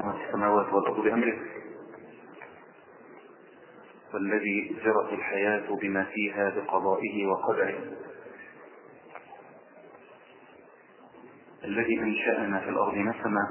السماوات والأرض بأمره والذي جرت الحياة بما فيها بقضائه وقدره الذي أنشأنا في الأرض نسما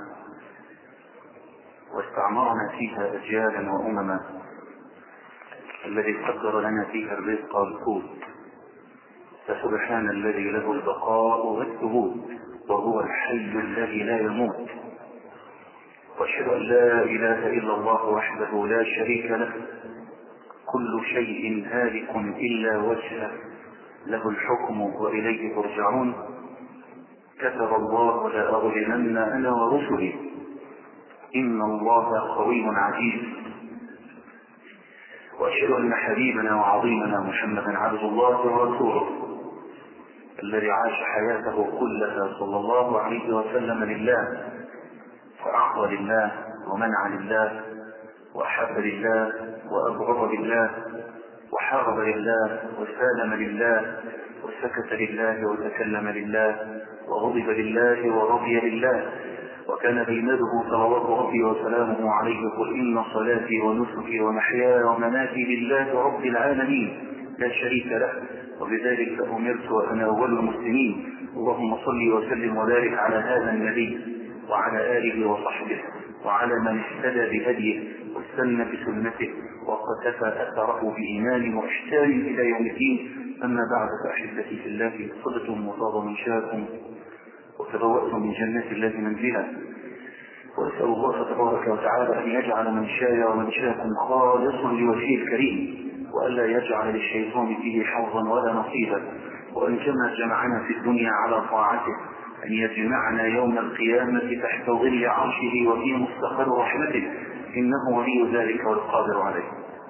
واستعمرنا فيها أجيالا وأمما الذي قدر لنا فيها الرزق والقوت فسبحان الذي له البقاء والثبوت وهو الحي الذي لا يموت واشهد ان لا اله الا الله وحده لا شريك له كل شيء هالك الا وجهه له الحكم واليه ترجعون كتب الله لاغلبن انا ورسلي ان الله قوي عزيز واشهد ان حبيبنا وعظيمنا محمدا عبد الله ورسوله الذي عاش حياته كلها صلى الله عليه وسلم لله فأعطى لله ومنع لله وأحب لله وأبغض لله وحارب لله وسالم لله وسكت لله وتكلم لله وغضب لله ورضي لله وكان بينده صلوات ربي وسلامه عليه قل إن صلاتي ونسكي ومحياي ومماتي لله رب العالمين لا شريك له وبذلك أمرت وأنا أول المسلمين اللهم صل وسلم وبارك على هذا النبي وعلى آله وصحبه وعلى من اهتدى بهديه واستنى بسنته وقتفى أثره بإيمان وإحسان إلى يوم الدين أما بعد فأحبتي في الله صدتم وطاب منشاكم وتبوأتم من جنات الله منزلا وأسأل الله تبارك وتعالى أن يجعل من شاء ومن شاكم خالصا لوجهه الكريم وألا يجعل للشيطان فيه حظا ولا نصيبا وأن كما جمعنا في الدنيا على طاعته أن يجمعنا يوم القيامة تحت ظل عرشه وفي مستقر رحمته إنه ولي ذلك والقادر عليه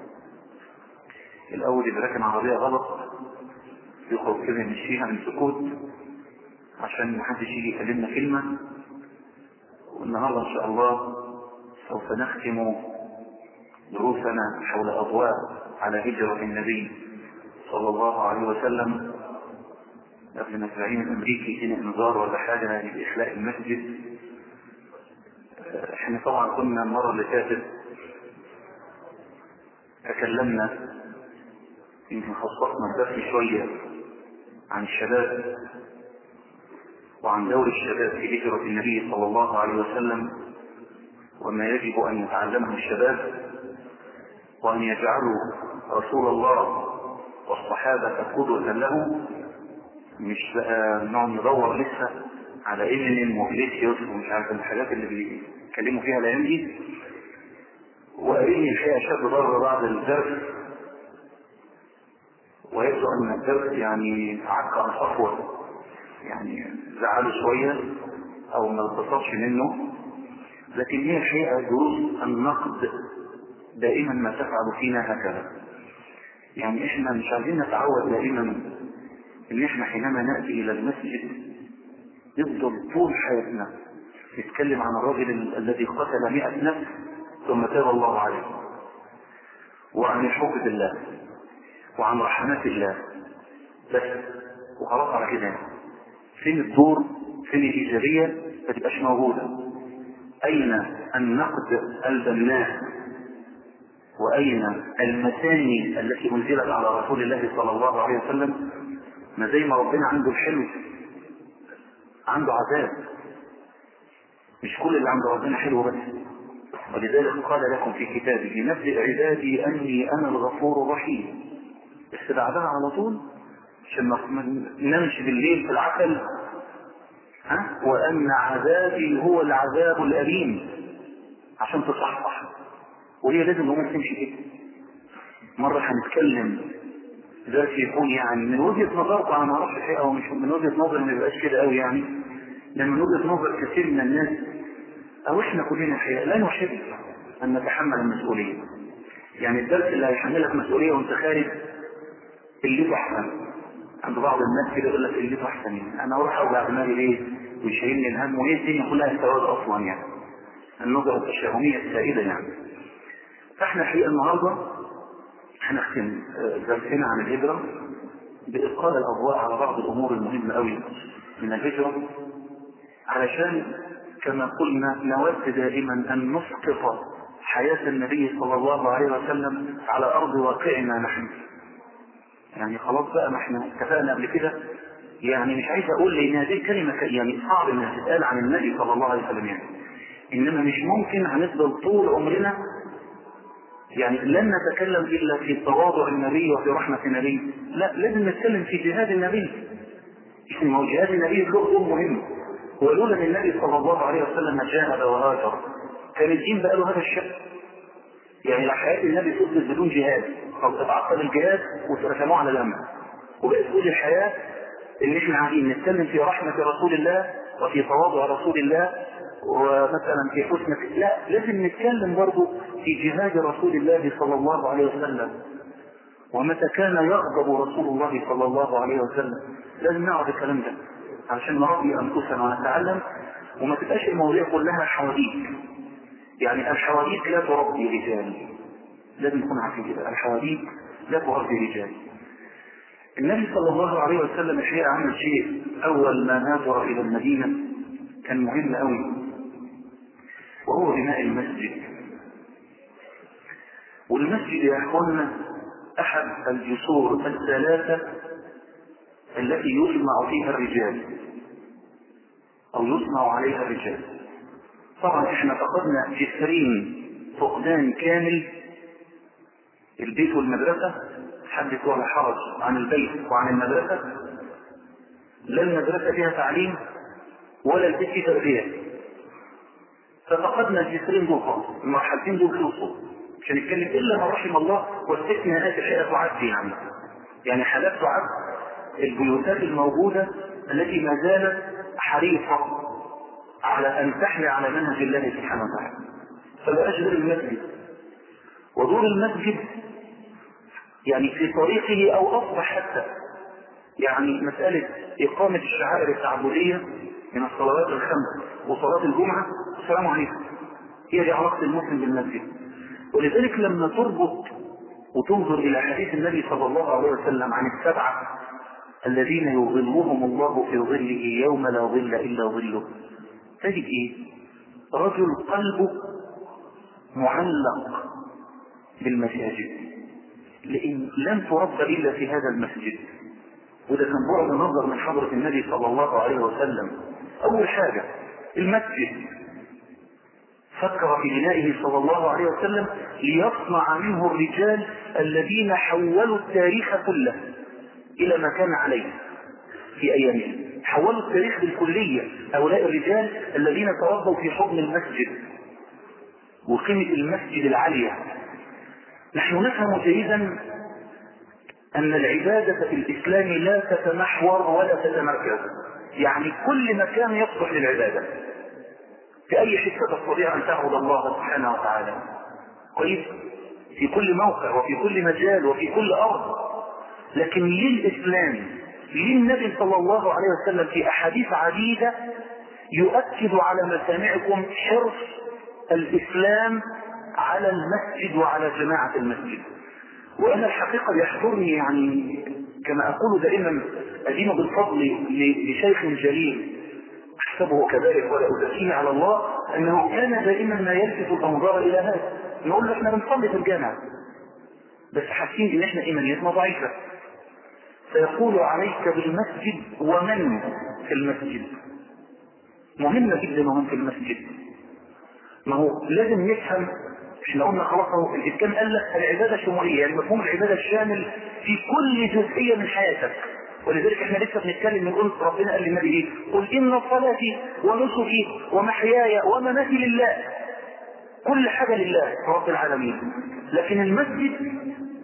الأول إذا ركن عربية غلط يخرج كده يمشيها من سكوت عشان محدش يجي يكلمنا كلمة والنهارده إن شاء الله سوف نختم دروسنا حول أضواء على هجرة النبي صلى الله عليه وسلم قبل ما الزعيم الأمريكي يدينا إنذار ولا حاجة يعني بإخلاء المسجد احنا طبعا كنا المرة اللي فاتت تكلمنا يمكن خصصنا الدرس شوية عن الشباب وعن دور الشباب في هجرة النبي صلى الله عليه وسلم وما يجب أن يتعلمه الشباب وأن يجعلوا رسول الله والصحابة قدوة له مش بقى نقعد ندور لسه على ايه وفليسيوس ومش عارف الحاجات اللي بيتكلموا فيها الايام دي وقابلني الحقيقه شاب بره بعد الدرس ويبدو ان الدرس يعني عك عن صفوه يعني زعله شويه او ما انبسطش منه لكن هي الحقيقه دروس النقد دائما ما تفعل فينا هكذا يعني احنا مش عايزين نتعود دائما ان احنا حينما ناتي الى المسجد نفضل طول حياتنا نتكلم عن الرجل الذي قتل مئة نفس ثم تاب الله عليه وعن الحب بالله وعن رحمات الله بس وخلاص على كده فين الدور فين الايجابيه ما تبقاش موجوده اين النقد البناء واين المثاني التي انزلت على رسول الله صلى الله عليه وسلم ما زي ما ربنا عنده الحلو عنده عذاب مش كل اللي عند ربنا حلو بس ولذلك قال لكم في كتابه نبئ عبادي اني انا الغفور الرحيم بس بعدها على طول عشان ما نمشي بالليل في العسل ها وان عذابي هو العذاب الاليم عشان تصحصح وهي لازم الامور تمشي كده مره هنتكلم درس يكون يعني من وجهه نظركم انا ما اعرفش الحقيقه او مش من وجهه نظري ما يبقاش كده قوي يعني لان من وجهه نظر كثير من الناس او احنا كلنا الحقيقه لا نحب ان نتحمل المسؤوليه يعني الدرس اللي هيحملك مسؤوليه وانت خارج اللي احسن عند بعض الناس كده يقول لك اللي احسن يعني انا اروح اوجع دماغي ليه ويشيلني الهم وايه الدنيا كلها سواد اصلا يعني النظره التشاؤميه السائده يعني فاحنا الحقيقه النهارده هنختم درسنا عن الهجرة بإلقاء الأضواء على بعض الأمور المهمة أوي من الهجرة علشان كما قلنا نود دائما أن نسقط حياة النبي صلى الله عليه وسلم على أرض واقعنا نحن يعني خلاص بقى ما احنا اتفقنا قبل كده يعني مش عايز اقول لان هذه الكلمه يعني صعب انها تتقال عن النبي صلى الله عليه وسلم يعني انما مش ممكن هنفضل طول عمرنا يعني لن نتكلم الا في تواضع النبي وفي رحمه النبي لا لازم نتكلم في جهاد النبي ما هو جهاد النبي له دور مهم ولولا ان النبي صلى الله عليه وسلم جاهد وهاجر كان الدين بقى له هذا الشكل يعني لا حياه النبي تفضل بدون جهاد او تتعطل الجهاد وترسموه على الامن وبقت كل الحياه ان احنا عايزين نتكلم في رحمه رسول الله وفي تواضع رسول الله ومثلا في حسن لا لازم نتكلم برضه في جهاد رسول الله صلى الله عليه وسلم ومتى كان يغضب رسول الله صلى الله عليه وسلم لازم نعرف الكلام ده علشان نربي انفسنا ونتعلم وما تبقاش المواضيع كلها حواديت يعني الحواديت لا تربي رجال لازم نكون عارفين كده الحواديت لا تربي رجال النبي صلى الله عليه وسلم الحقيقه عمل شيء اول ما هاجر الى المدينه كان مهم قوي وهو بناء المسجد والمسجد يا اخوانا احد الجسور الثلاثه التي يجمع فيها الرجال او يصنع عليها الرجال طبعا احنا فقدنا جسرين فقدان كامل البيت والمدرسة حدث ولا حرج عن البيت وعن المدرسة لا المدرسة فيها تعليم ولا البيت فيه تربية ففقدنا الجسرين دول خالص المرحلتين دول خلصوا مش هنتكلم الا ما رحم الله واستثناءات الحقيقة تعد يعني يعني حالات تعد البيوتات الموجودة التي ما زالت حريصة على أن تحيا على منهج الله سبحانه وتعالى فبقاش غير المسجد ودور المسجد يعني في طريقه أو أصبح حتى يعني مسألة إقامة الشعائر التعبدية من الصلوات الخمس وصلاة الجمعة السلام عليكم هي دي علاقة المسلم بالمسجد ولذلك لما تربط وتنظر إلى حديث النبي صلى الله عليه وسلم عن السبعة الذين يظلهم الله في ظله يوم لا ظل إلا ظله تجد إيه؟ رجل قلبه معلق بالمساجد لأن لم ترد إلا في هذا المسجد وده كان بعد نظر من حضرة النبي صلى الله عليه وسلم أول حاجة المسجد فكر في بنائه صلى الله عليه وسلم ليصنع منه الرجال الذين حولوا التاريخ كله إلى ما كان عليه في أيامهم حولوا التاريخ بالكلية هؤلاء الرجال الذين تربوا في حضن المسجد وقيمة المسجد العالية نحن نفهم جيدا أن العبادة في الإسلام لا تتمحور ولا تتمركز يعني كل مكان يصلح للعبادة في أي حتة تستطيع أن تعبد الله سبحانه وتعالى كويس في كل موقع وفي كل مجال وفي كل أرض لكن للإسلام للنبي صلى الله عليه وسلم في أحاديث عديدة يؤكد على مسامعكم حرص الإسلام على المسجد وعلى جماعة المسجد وأنا الحقيقة يحضرني يعني كما أقول دائما أدين بالفضل لشيخ جليل أحسبه كذلك ولا أزكيه على الله أنه كان دائما ما يلفت الأنظار إلى هذا نقول له احنا بنصلي في الجامع بس حاسين ان احنا ايمانياتنا ضعيفه فيقول عليك بالمسجد ومن في المسجد مهمة جدا ومن في المسجد ما هو لازم نفهم احنا قلنا خلاص اهو الاسلام قال لك العباده شموليه يعني مفهوم العباده الشامل في كل جزئيه من حياتك ولذلك احنا لسه بنتكلم بنقول ربنا قال للنبي ايه؟ قل ان صلاتي ونسكي ومحياي ومماتي لله كل حاجه لله رب العالمين لكن المسجد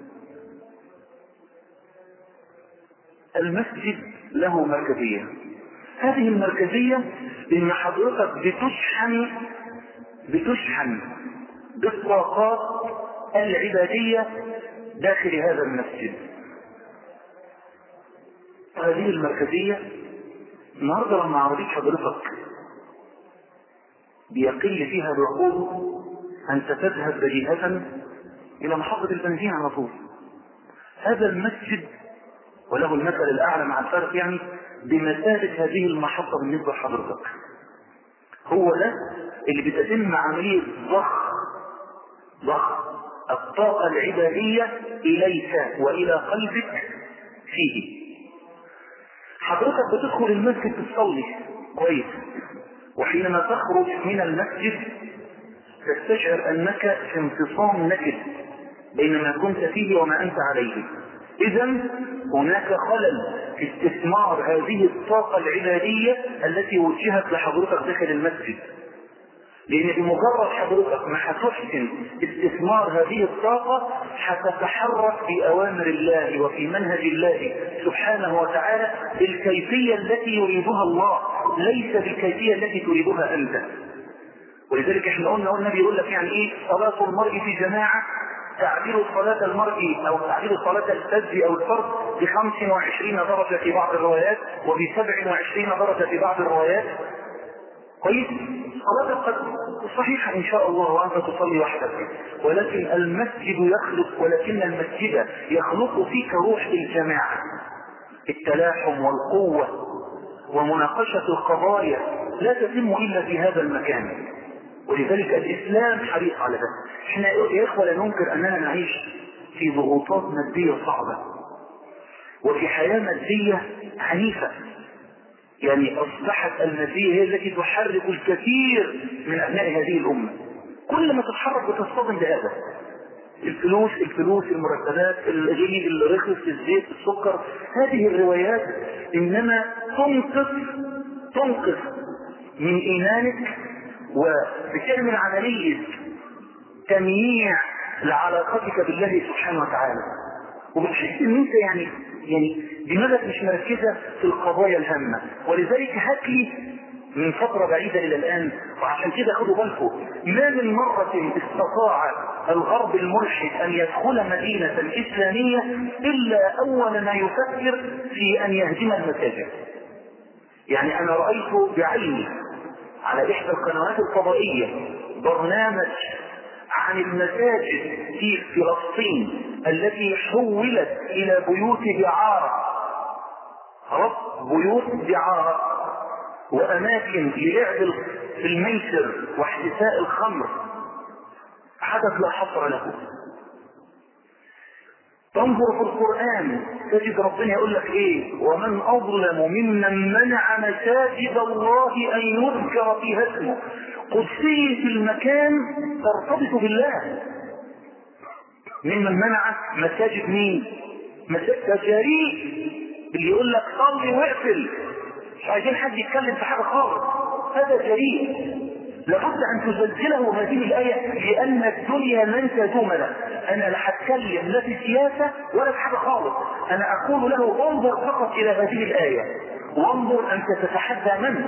المسجد له مركزية هذه المركزية ان حضرتك بتشحن بتشحن بالطاقات العبادية داخل هذا المسجد هذه المركزية النهاردة لما عربية حضرتك بيقل فيها الوقود أنت تذهب بديهة إلى محطة البنزين على طول هذا المسجد وله المثل الأعلى مع الفرق يعني بمثابة هذه المحطة بالنسبة لحضرتك هو ده اللي بتتم عملية ضخ ضخ الطاقة العبادية إليك وإلى قلبك فيه حضرتك بتدخل المسجد تصلي كويس وحينما تخرج من المسجد تستشعر أنك في انفصام نكد بين ما كنت فيه وما أنت عليه إذا هناك خلل في استثمار هذه الطاقة العبادية التي وجهت لحضرتك داخل المسجد لأن بمجرد حضرتك ما هتحسن استثمار هذه الطاقة هتتحرك في أوامر الله وفي منهج الله سبحانه وتعالى بالكيفية التي يريدها الله ليس بالكيفية التي تريدها أنت ولذلك احنا قلنا والنبي يقول لك يعني ايه صلاة المرء في جماعة تعديل صلاة المرء او تعديل صلاة الفجر او الفرد ب 25 درجة في بعض الروايات وب 27 درجة في بعض الروايات كويس صلاة قد صحيحة ان شاء الله وانت تصلي وحدك ولكن المسجد يخلق ولكن المسجد يخلق فيك روح الجماعة التلاحم والقوة ومناقشة القضايا لا تتم الا في هذا المكان ولذلك الاسلام حريص على ده احنا يا اخوه لا ننكر اننا نعيش في ضغوطات ماديه صعبه وفي حياه ماديه عنيفه يعني اصبحت الماديه هي التي تحرك الكثير من ابناء هذه الامه كل ما تتحرك بتصطدم بهذا الفلوس الفلوس المرتبات الغلي الرخص الزيت السكر هذه الروايات انما تنقص تنقص من ايمانك وبتعمل عملية تمييع لعلاقتك بالله سبحانه وتعالى وبتحس ان انت يعني يعني دماغك مش مركزة في القضايا الهامة ولذلك هات لي من فترة بعيدة إلى الآن وعشان كده خدوا بالكم ما من مرة استطاع الغرب الملحد أن يدخل مدينة إسلامية إلا أول ما يفكر في أن يهدم المساجد يعني أنا رأيت بعيني على إحدى القنوات الفضائية برنامج عن المساجد في فلسطين التي حولت إلى بيوت دعارة خلاص بيوت دعارة وأماكن للعب في الميسر واحتساء الخمر حدث لا حصر له تنظر في القرآن تجد ربنا يقول لك ايه ومن اظلم ممن منع مساجد الله ان يذكر فيها اسمه قدسية المكان ترتبط بالله ممن منع مساجد مين مساجد جريء اللي يقول لك صلي واقفل مش عايزين حد يتكلم في حاجه خالص هذا جريء لابد ان تزلزله هذه الايه لان الدنيا لن تدوم له انا لا هتكلم لا في سياسه ولا في حاجه خالص انا اقول له انظر فقط الى هذه الايه وانظر انت تتحدى من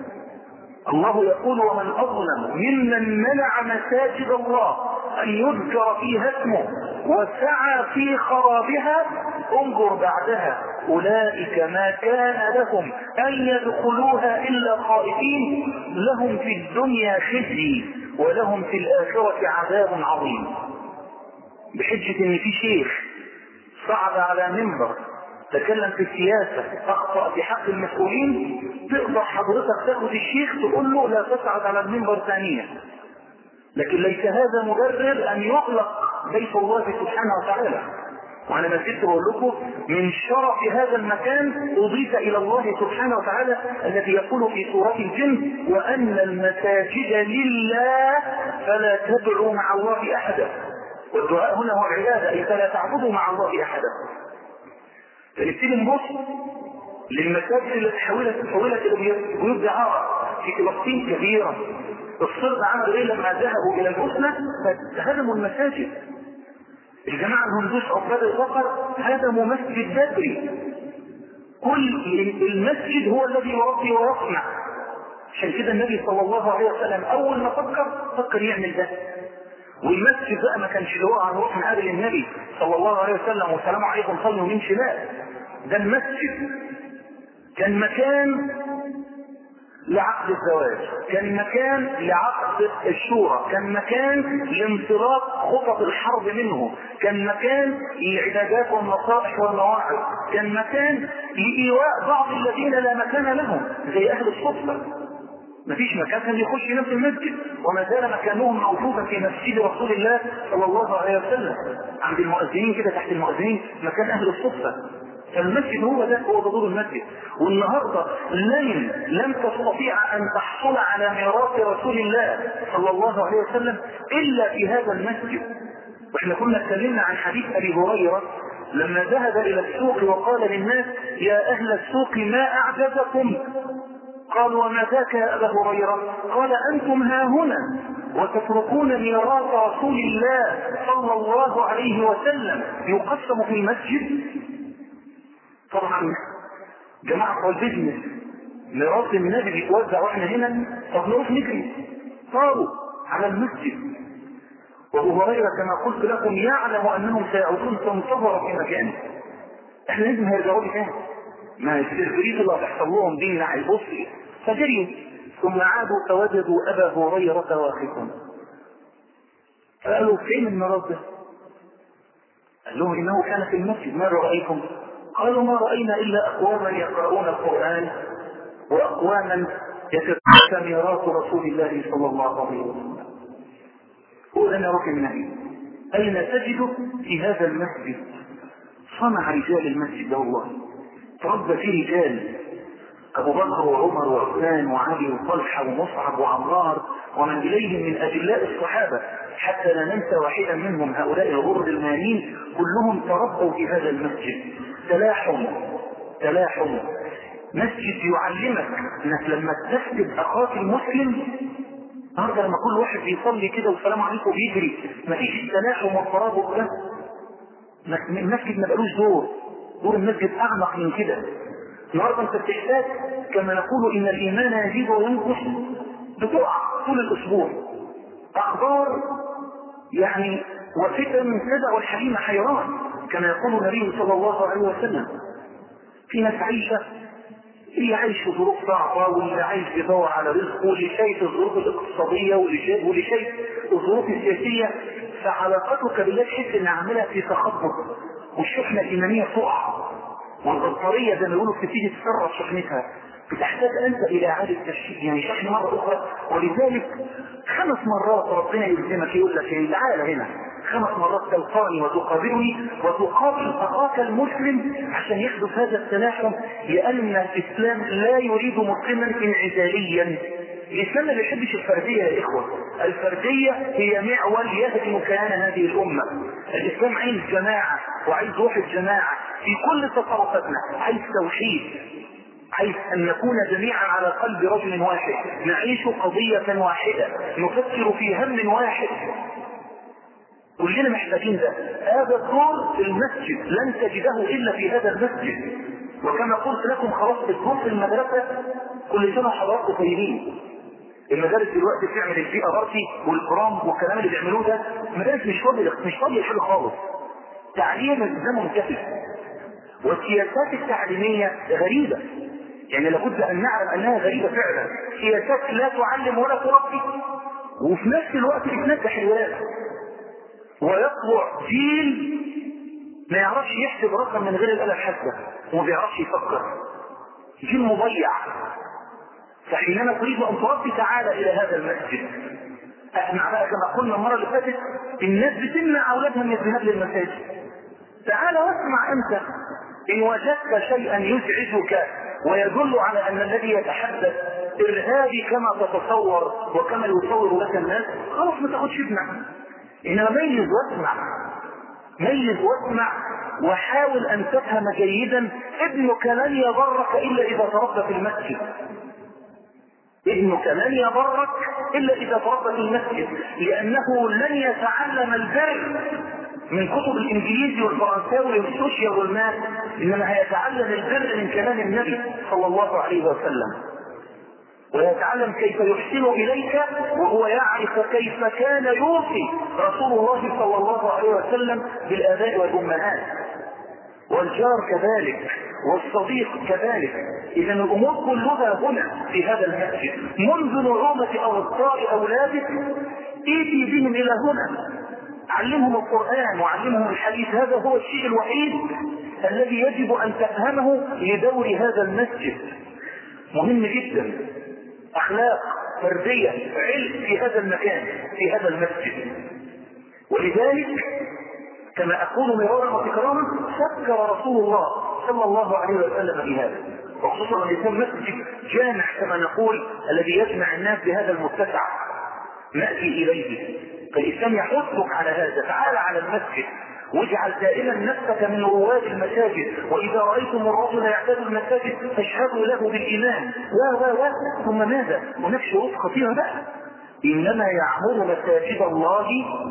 الله يقول ومن اظلم ممن منع مساجد الله ان يذكر فيها اسمه وسعى في خرابها انظر بعدها اولئك ما كان لهم ان يدخلوها الا خائفين لهم في الدنيا خزي ولهم في الاخره عذاب عظيم بحجه ان في شيخ صعد على منبر تكلم في السياسة أخطأ في حق المسؤولين تقدر حضرتك تاخد الشيخ تقول له لا تصعد على المنبر ثانيا لكن ليس هذا مبرر أن يغلق بيت الله سبحانه وتعالى وأنا ما زلت بقول لكم من شرف هذا المكان أضيف إلى الله سبحانه وتعالى الذي يقول في سورة الجن وأن المساجد لله فلا تدعوا مع الله أحدا والدعاء هنا هو العبادة أي فلا تعبدوا مع الله أحدا فنبتدي نبص للمساجد اللي تحولت تحولت الى بيوت دعاره في فلسطين كبيره الصرد عملوا ايه لما ذهبوا الى البوسنه فهدموا المساجد الجماعه الهندوس عباد البقر هدموا مسجد بدري كل المسجد هو الذي يربي ويصنع عشان كده النبي صلى الله عليه وسلم اول ما فكر فكر يعمل ده والمسجد بقى ما كانش اللي هو هنروح نقابل النبي صلى الله عليه وسلم والسلام عليكم صلوا من شمال ده المسجد كان مكان لعقد الزواج كان مكان لعقد الشورى كان مكان لانطلاق خطط الحرب منه كان مكان للعبادات والنصائح والمواعظ كان مكان لإيواء بعض الذين لا مكان لهم زي أهل الصفة مفيش مكان كان يخش ينام في المسجد وما زال مكانهم موجودا في مسجد رسول الله صلى الله عليه وسلم عند المؤذنين كده تحت المؤذنين مكان اهل الصفه فالمسجد هو ده هو دور المسجد والنهارده لن لم تستطيع ان تحصل على ميراث رسول الله صلى الله عليه وسلم الا في هذا المسجد واحنا كنا اتكلمنا عن حديث ابي هريره لما ذهب الى السوق وقال للناس يا اهل السوق ما اعجزكم قالوا وما ذاك يا ابا هريره قال انتم ها هنا وتتركون ميراث رسول الله صلى الله عليه وسلم يقسم في المسجد طبعا جماعه بتوع البيزنس ميراث النبي بيتوزع واحنا هنا طب نروح نجري صاروا على المسجد وابو هريره كما قلت لكم يعلم انهم سيعودون فانتظر في مكانه احنا لازم هيرجعوا لي تاني ما السيرفريز اللي هتحصل لهم دي من هيبص فجريوا ثم عادوا فوجدوا ابا هريره واقفا قالوا فين المرض ده؟ قال لهم انه كان في المسجد ما رايكم؟ قالوا ما راينا الا اقواما يقرؤون القران واقواما يتبعون ميراث رسول الله صلى الله عليه وسلم قول انا روحي من اين اين تجد في هذا المسجد صنع رجال المسجد ده والله تربى فيه رجال ابو بكر وعمر وعثمان وعلي وطلحه ومصعب وعمار ومن اليهم من اجلاء الصحابه حتى لا ننسى واحدا منهم هؤلاء الغرد المانين كلهم تربوا في هذا المسجد تلاحم تلاحم مسجد يعلمك انك لما تسجد اخاك المسلم النهارده لما كل واحد بيصلي كده والسلام عليكم بيجري مفيش التلاحم والترابط ده المسجد ما بقالوش دور دور المسجد اعمق من كده النهارده انت بتحتاج كما نقول ان الايمان يزيد وينقص بتقع طول الاسبوع اخبار يعني وفتن تدع الحليم حيران كما يقول النبي صلى الله عليه وسلم في ناس عايشه اللي عايش في ظروف صعبة واللي عايش بيدور على رزقه واللي شايف الظروف الاقتصادية واللي شايف واللي شايف الظروف السياسية فعلاقتك بالله تحس ان عاملها في تخبط والشحنة الإيمانية تقع والبطارية زي ما بيقولوا بتبتدي تسرع شحنتها بتحتاج أنت إلى إعادة تشحين يعني شحن مرة أخرى ولذلك خمس مرات ربنا يلزمك يقول لك يعني تعالى هنا خمس مرات تلقاني وتقابلني وتقابل أخاك المسلم عشان يحدث هذا التلاحم لأن الإسلام لا يريد مسلما انعزاليا الإسلام ما بيحبش الفردية يا إخوة الفردية هي معول يهدم كيان هذه الأمة الإسلام عايز جماعة وعايز روح الجماعة في كل تصرفاتنا عايز توحيد عايز أن نكون جميعا على قلب رجل واحد نعيش قضية واحدة نفكر في هم واحد كلنا محتاجين ده هذا الدور في المسجد لن تجده إلا في هذا المسجد وكما قلت لكم خلاص الدور في المدرسة كل سنة حضراتكم طيبين المدارس دلوقتي بتعمل البيئة بارتي والقرآن والكلام اللي بيعملوه ده مدارس مش فاضية مش فاضية حاجة خالص تعليم ده منكسر والسياسات التعليمية غريبة يعني لابد ان نعلم انها غريبة فعلا سياسات لا تعلم ولا تربي وفي نفس الوقت بتنجح الولاد ويطلع جيل ما يعرفش يحسب رقم من غير الآلة الحاسبة وما بيعرفش يفكر جيل مضيع فحينما تريد ان تربي تعالى الى هذا المسجد اسمع بقى كما قلنا المره اللي فاتت الناس بتمنع اولادها من الذهاب للمساجد تعالى واسمع انت ان وجدت شيئا يزعجك ويدل على ان الذي يتحدث ارهابي كما تتصور وكما يصور لك الناس خلاص ما تاخدش ابنك انما ميز واسمع ميز واسمع وحاول ان تفهم جيدا ابنك لن يضرك الا اذا تربى في المسجد ابنك لن يضرك الا اذا تربى في المسجد لانه لن يتعلم البر من كتب الانجليزي والفرنساوي والسوشيال والماس انما هيتعلم البر من كلام النبي صلى الله عليه وسلم ويتعلم كيف يحسن اليك وهو يعرف كيف كان يوصي رسول الله صلى الله عليه وسلم بالاباء والامهات والجار كذلك والصديق كذلك اذا الامور كلها هنا في هذا المسجد منذ نعومة اوصاء اولادك ايتي بهم الى هنا علمهم القرآن وعلمهم الحديث هذا هو الشيء الوحيد الذي يجب ان تفهمه لدور هذا المسجد مهم جدا اخلاق فرديه علم في هذا المكان في هذا المسجد ولذلك كما اقول مرارا وتكرارا فكر رسول الله صلى الله عليه وسلم بهذا وخصوصا ان يكون مسجد جامع كما نقول الذي يجمع الناس بهذا المتسع ناتي اليه فالاسلام يحثك على هذا تعال على المسجد واجعل دائما نفسك من رواد المساجد واذا رايتم الرجل يعتاد المساجد فاشهدوا له بالايمان و و و ثم ماذا؟ هناك شروط خطيره بقى انما يعمر مساجد الله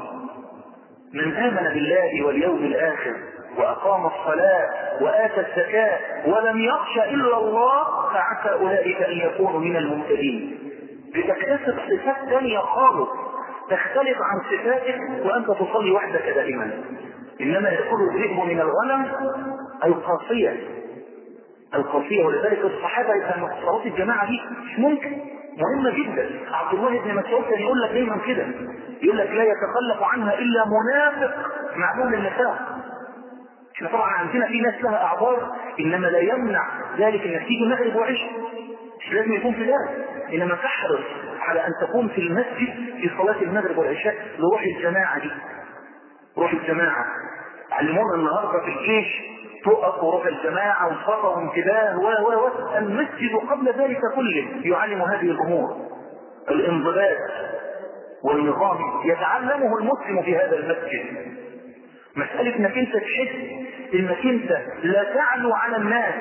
من امن بالله واليوم الاخر واقام الصلاه واتى الزكاه ولم يخش الا الله فعسى اولئك ان يكونوا من المهتدين بتكتسب صفات ثانيه خالص تختلف عن صفاتك وانت تصلي وحدك دائما انما يكون الذئب من الغنم القاسيه القاسيه ولذلك الصحابه كانوا صلاه الجماعه دي مش ممكن مهمه جدا عبد الله بن مسعود كان يقول لك دايما كده يقول لك لا يتخلف عنها الا منافق معلوم النفاق احنا طبعا عندنا في ناس لها اعذار انما لا يمنع ذلك انك تيجي مغرب وعشاء مش لازم يكون في ذلك انما تحرص على ان تكون في المسجد في صلاه المغرب والعشاء لروح الجماعه دي روح الجماعه علمونا النهارده في الجيش تقف وروح الجماعه وصفا وانتباه و و و المسجد قبل ذلك كله يعلم هذه الامور الانضباط والنظام يتعلمه المسلم في هذا المسجد مسألة انك انت تحس انك انت لا تعلو على الناس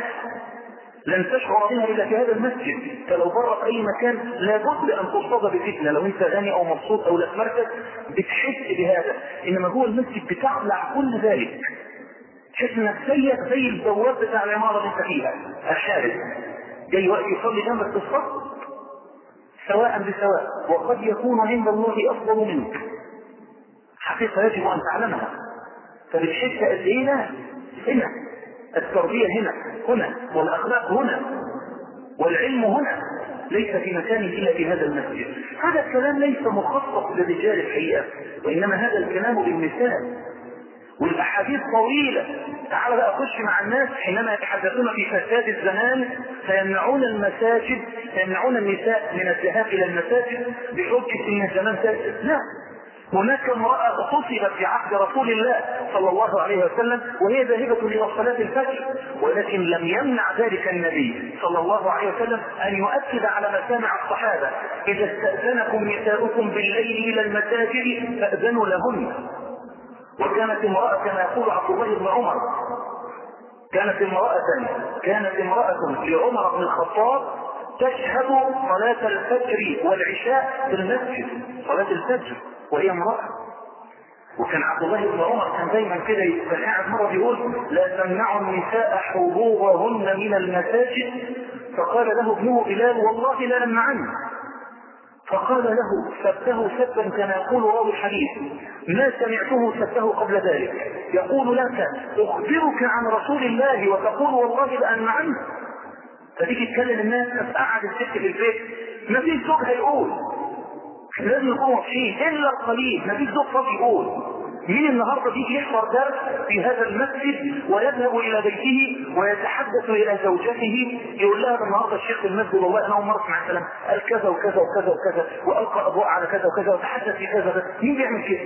لن تشعر بها الا في هذا المسجد فلو بره في اي مكان لابد ان تصطاد بفتنه لو انت غني او مبسوط او لك مركز بتحس بهذا انما جوه المسجد بتعلع كل ذلك تحس انك زيك زي البواب بتاع العماره اللي انت فيها الحارس جاي وقت يصلي جنبك في الصف سواء بسواء وقد يكون عند الله افضل منك حقيقه يجب ان تعلمها فبتحس قد ايه لا هنا التربيه هنا هنا والاخلاق هنا والعلم هنا ليس في مكان الا في هذا المسجد هذا الكلام ليس مخصص للرجال الحقيقه وانما هذا الكلام للنساء والاحاديث طويله تعال بقى خش مع الناس حينما يتحدثون في فساد الزمان فيمنعون المساجد فيمنعون النساء من الذهاب الى المساجد بحجه ان الزمان فاسد لا هناك امرأة اغتصبت في عهد رسول الله صلى الله عليه وسلم وهي ذاهبة إلى صلاة الفجر ولكن لم يمنع ذلك النبي صلى الله عليه وسلم أن يؤكد على مسامع الصحابة إذا استأذنكم نساؤكم بالليل إلى المساجد فأذنوا لهن وكانت امرأة كما يقول عبد الله بن عمر كانت امرأة كانت امرأة لعمر بن الخطاب تشهد صلاة الفجر والعشاء في المسجد صلاة الفجر وهي امرأة وكان عبد الله بن عمر كان دايما كده كان قاعد مره بيقول لا تمنعوا النساء حضورهن من المساجد فقال له ابنه بلال والله لا نمنعن فقال له سبته سبا كما يقول راوي الحديث ما سمعته سبته قبل ذلك يقول لك اخبرك عن رسول الله وتقول والله لأمنعن فتيجي تكلم الناس قعد الست في البيت ما فيش زوج هيقول لازم يكونوا واضحين الا القليل ما فيش زوج فاضي يقول مين النهارده بيجي يحضر درس في هذا المسجد ويذهب الى بيته ويتحدث الى زوجته يقول لها النهارده الشيخ في المسجد والله انا اول مره اسمع الكلام قال كذا وكذا وكذا وكذا والقى اضواء على كذا وكذا وتحدث في كذا وكذا مين بيعمل كده؟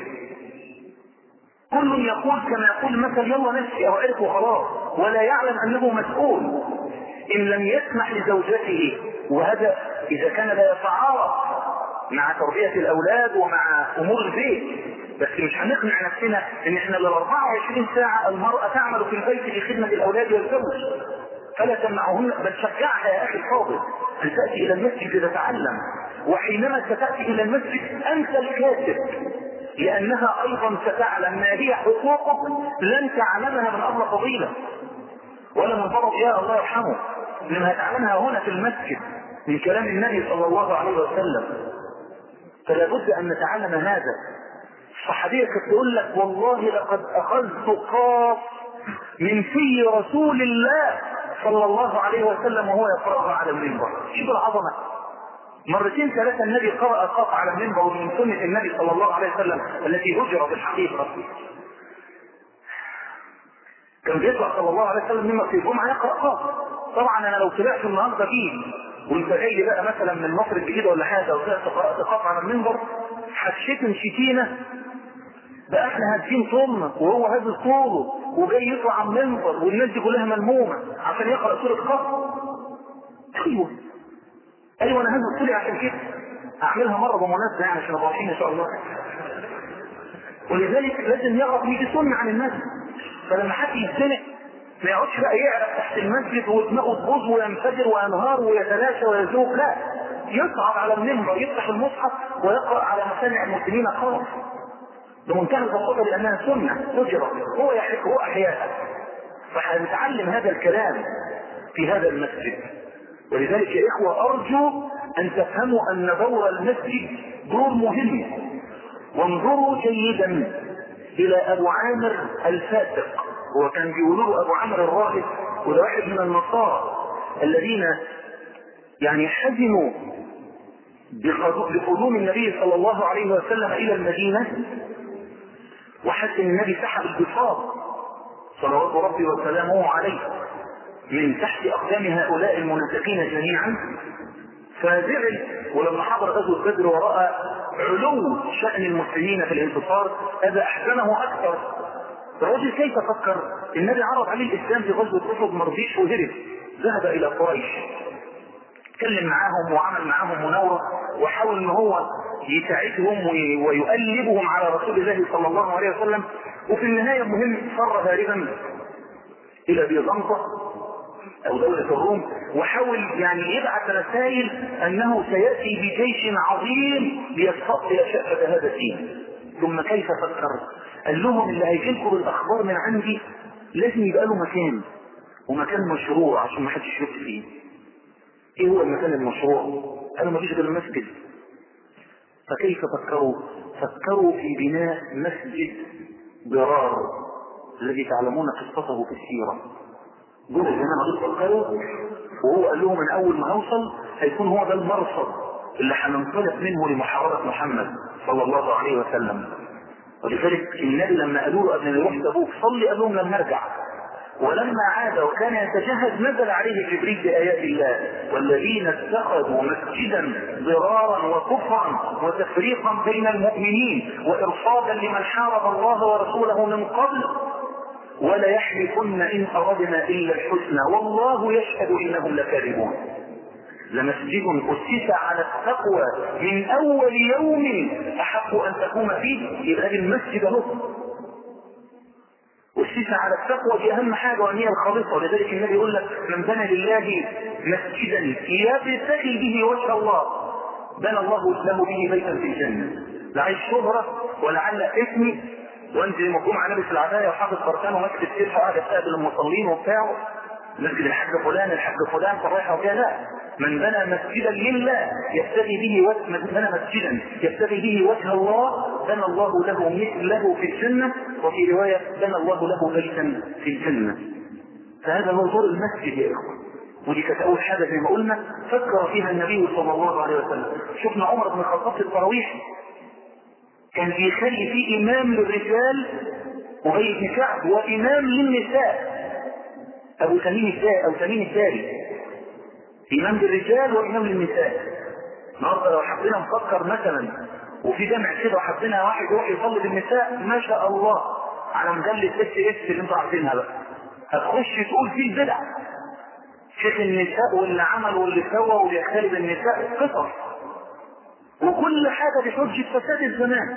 كل يقول كما يقول مثل يلا نفسي او عرف وخلاص ولا يعلم انه مسؤول ان لم يسمح لزوجته وهذا اذا كان لا يتعارض مع تربية الاولاد ومع امور البيت بس مش هنقنع نفسنا ان احنا ال 24 ساعة المرأة تعمل في البيت لخدمة الاولاد والزوج فلا تمنعهن بل شجعها يا اخي الفاضل ان تأتي الى المسجد لتتعلم وحينما ستأتي الى المسجد انت الكاتب لانها ايضا ستعلم ما هي حقوقك لن تعلمها من امر فضيلة ولا من فرض يا الله يرحمه لما تعلمها هنا في المسجد من كلام النبي صلى الله عليه وسلم فلا بد ان نتعلم هذا الصحابية كانت تقول لك والله لقد اخذت قاف من في رسول الله صلى الله عليه وسلم وهو يقرأها على المنبر شوف العظمة مرتين ثلاثة النبي قرأ قاف على المنبر من سنة النبي صلى الله عليه وسلم التي هجر بالحقيقة كان بيطلع صلى الله عليه وسلم مما في الجمعة يقرأ قاف طبعا انا لو طلعت النهارده فيه وانت جاي بقى مثلا من مصر الجديده ولا حاجه وطلعت قرات قطعه على المنبر هتشتم شتيمه ده احنا هادين صومنا وهو هذا طوله وجاي يطلع على المنبر والناس دي كلها ملمومه عشان يقرا سوره قصر ايوه ايوه انا هذا طولي عشان كده اعملها مره بمناسبه يعني عشان ابقى ان شاء الله ولذلك لازم يعرف يجي سنه عن الناس فلما حد يتزنق ما يقعدش بقى يعرف تحت المسجد ودماغه تبوظ وينفجر وينهار ويتلاشى ويذوق لا يصعد على المنبر يفتح المصحف ويقرا على مسامع المسلمين خالص بمنتهى البساطه لانها سنه تجرى هو يحب هو احياها فهنتعلم هذا الكلام في هذا المسجد ولذلك يا اخوه ارجو ان تفهموا ان دور المسجد دور مهم وانظروا جيدا الى ابو عامر الفاسق هو كان بيقولوا له ابو عامر الراهب وده واحد من النصارى الذين يعني حزنوا بقدوم النبي صلى الله عليه وسلم الى المدينه وحتى النبي سحب البساط صلوات ربي وسلامه عليه من تحت اقدام هؤلاء المنافقين جميعا فزعل ولما حضر غزوه بدر وراى علو شان المسلمين في الانتصار هذا احزنه اكثر الرجل كيف فكر النبي عرض عليه الاسلام في غزوه احد مرضيش وهرب ذهب الى قريش اتكلم معاهم وعمل معاهم مناوره وحاول ان هو يساعدهم ويؤلبهم على رسول الله صلى الله عليه وسلم وفي النهايه مهم فر هاربا الى بيزنطه او دولة الروم وحاول يعني يبعث رسائل انه سيأتي بجيش عظيم ليستطيع شأفة هذا الدين ثم كيف فكر قال لهم اللي هيجيلكم بالاخبار من عندي لازم يبقى له مكان ومكان مشروع عشان ما حدش يشوف فيه ايه هو المكان المشروع قالوا ما فيش غير المسجد فكيف فكروا فكروا في بناء مسجد ضرار الذي تعلمون قصته في السيرة دول الجماعة دول فكروا وهو قال لهم من اول ما اوصل هيكون هو ده المرصد اللي هننطلق منه لمحاربة محمد صلى الله عليه وسلم ولذلك النبي لما قالوا له قبل ما يروح تبوك صلي قال لهم لما ارجع ولما عاد وكان يتجهز نزل عليه جبريل بآيات الله والذين اتخذوا مسجدا ضرارا وكفرا وتفريقا بين المؤمنين وإرصادا لمن حارب الله ورسوله من قبل ولا يحلفن إن أردنا إلا الحسنى والله يشهد إنهم لكاذبون لمسجد أسس على التقوى من أول يوم أحق أن تقوم فيه يبقى المسجد له أسس على التقوى دي أهم حاجة وأن هي الخالصة ولذلك النبي يقول لك من بنى لله مسجدا يبتغي به وجه الله بنى الله له به بيتا في الجنة لا عايز شهرة ولعل اسمي وانزل مقوم على لابس العباية وحافظ فرسان وماسك السلحة وقاعد يستقبل المصلين وبتاعه مسجد الحاج فلان الحاج فلان فرايحة وكذا لا من بنى مسجدا لله يبتغي به وجه من بنى مسجدا يبتغي به وجه الله بنى الله له مثله في الجنة وفي رواية بنى الله له بيتا في الجنة فهذا هو دور المسجد يا إخوة ودي كانت أول حاجة زي ما قلنا فكر فيها النبي صلى الله عليه وسلم شفنا عمر بن الخطاب في التراويح كان بيخلي فيه إمام للرجال وهي بن كعب وإمام للنساء أبو تميم الداري أو تميم الداري إمام للرجال وإمام للنساء النهارده لو حبينا نفكر مثلا وفي جامع كده وحبينا واحد يروح يصلي بالنساء ما شاء الله على مجلة اس اس اللي انتوا عارفينها بقى هتخش تقول فيه البدع شيخ النساء واللي عمل واللي سوى واللي يختلف النساء قصص وكل حاجة بحجة فساد الزمان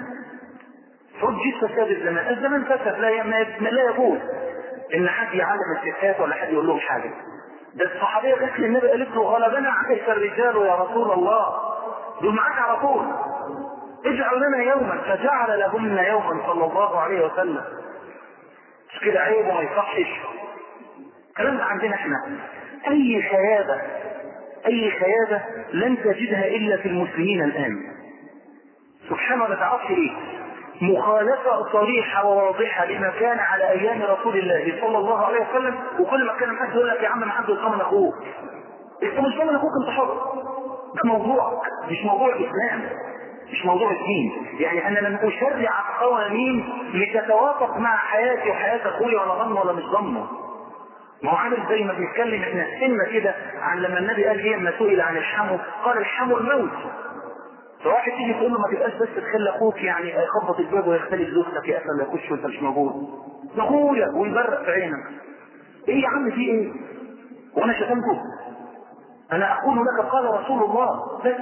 حجة فساد الزمان الزمان فسد لا لا يجوز ان حد يعلم الستات ولا حد يقول لهم حاجة ده الصحابية جت للنبي قالت له غلبنا عليك الرجال يا رسول الله دول معاك على طول اجعل لنا يوما فجعل لهن يوما صلى الله عليه وسلم مش كده عيب وما يصحش الكلام ده عندنا احنا اي خيابة اي خيابة لن تجدها الا في المسلمين الان سبحان الله تعرفش ليه مخالفة صريحة وواضحة لما كان على أيام رسول الله صلى الله عليه وسلم وكل ما كان حد يقول لك يا عم أنا حد يطمن أخوك أنت مش ضامن أخوك أنت حر ده موضوع مش موضوع الإسلام مش موضوع الدين يعني أنا لم أشرع قوانين لتتوافق مع حياتي وحياة أخوي ولا ضمن ولا مش ضمنه ما هو عامل زي ما بنتكلم احنا سنة كده عن لما النبي قال ايه لما سئل عن الحمو قال الحمو الموت فواحد تيجي تقول له ما تبقاش بس تخلي اخوك يعني يخبط الباب ويختلف زوجتك يا لا يخش وانت مش موجود ده اخويا ويبرق في عينك ايه يا عم في ايه؟ وانا شتمته انا اقول لك قال رسول الله بس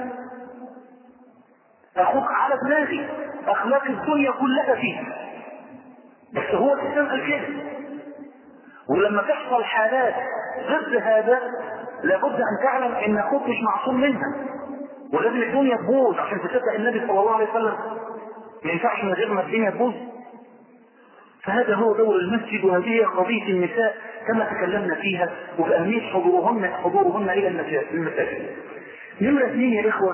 اخوك على دماغي اخلاق الدنيا كلها فيه بس هو الانسان قال كده ولما تحصل حالات ضد هذا لابد ان تعلم ان اخوك مش معصوم منها ولازم الدنيا تبوظ عشان تصدق النبي صلى الله عليه وسلم ما ينفعش من غير ما الدنيا تبوظ فهذا هو دور المسجد وهذه هي قضية النساء كما تكلمنا فيها وبأهمية حضورهن حضورهن إلى المساجد. نمرة اثنين يا إخوة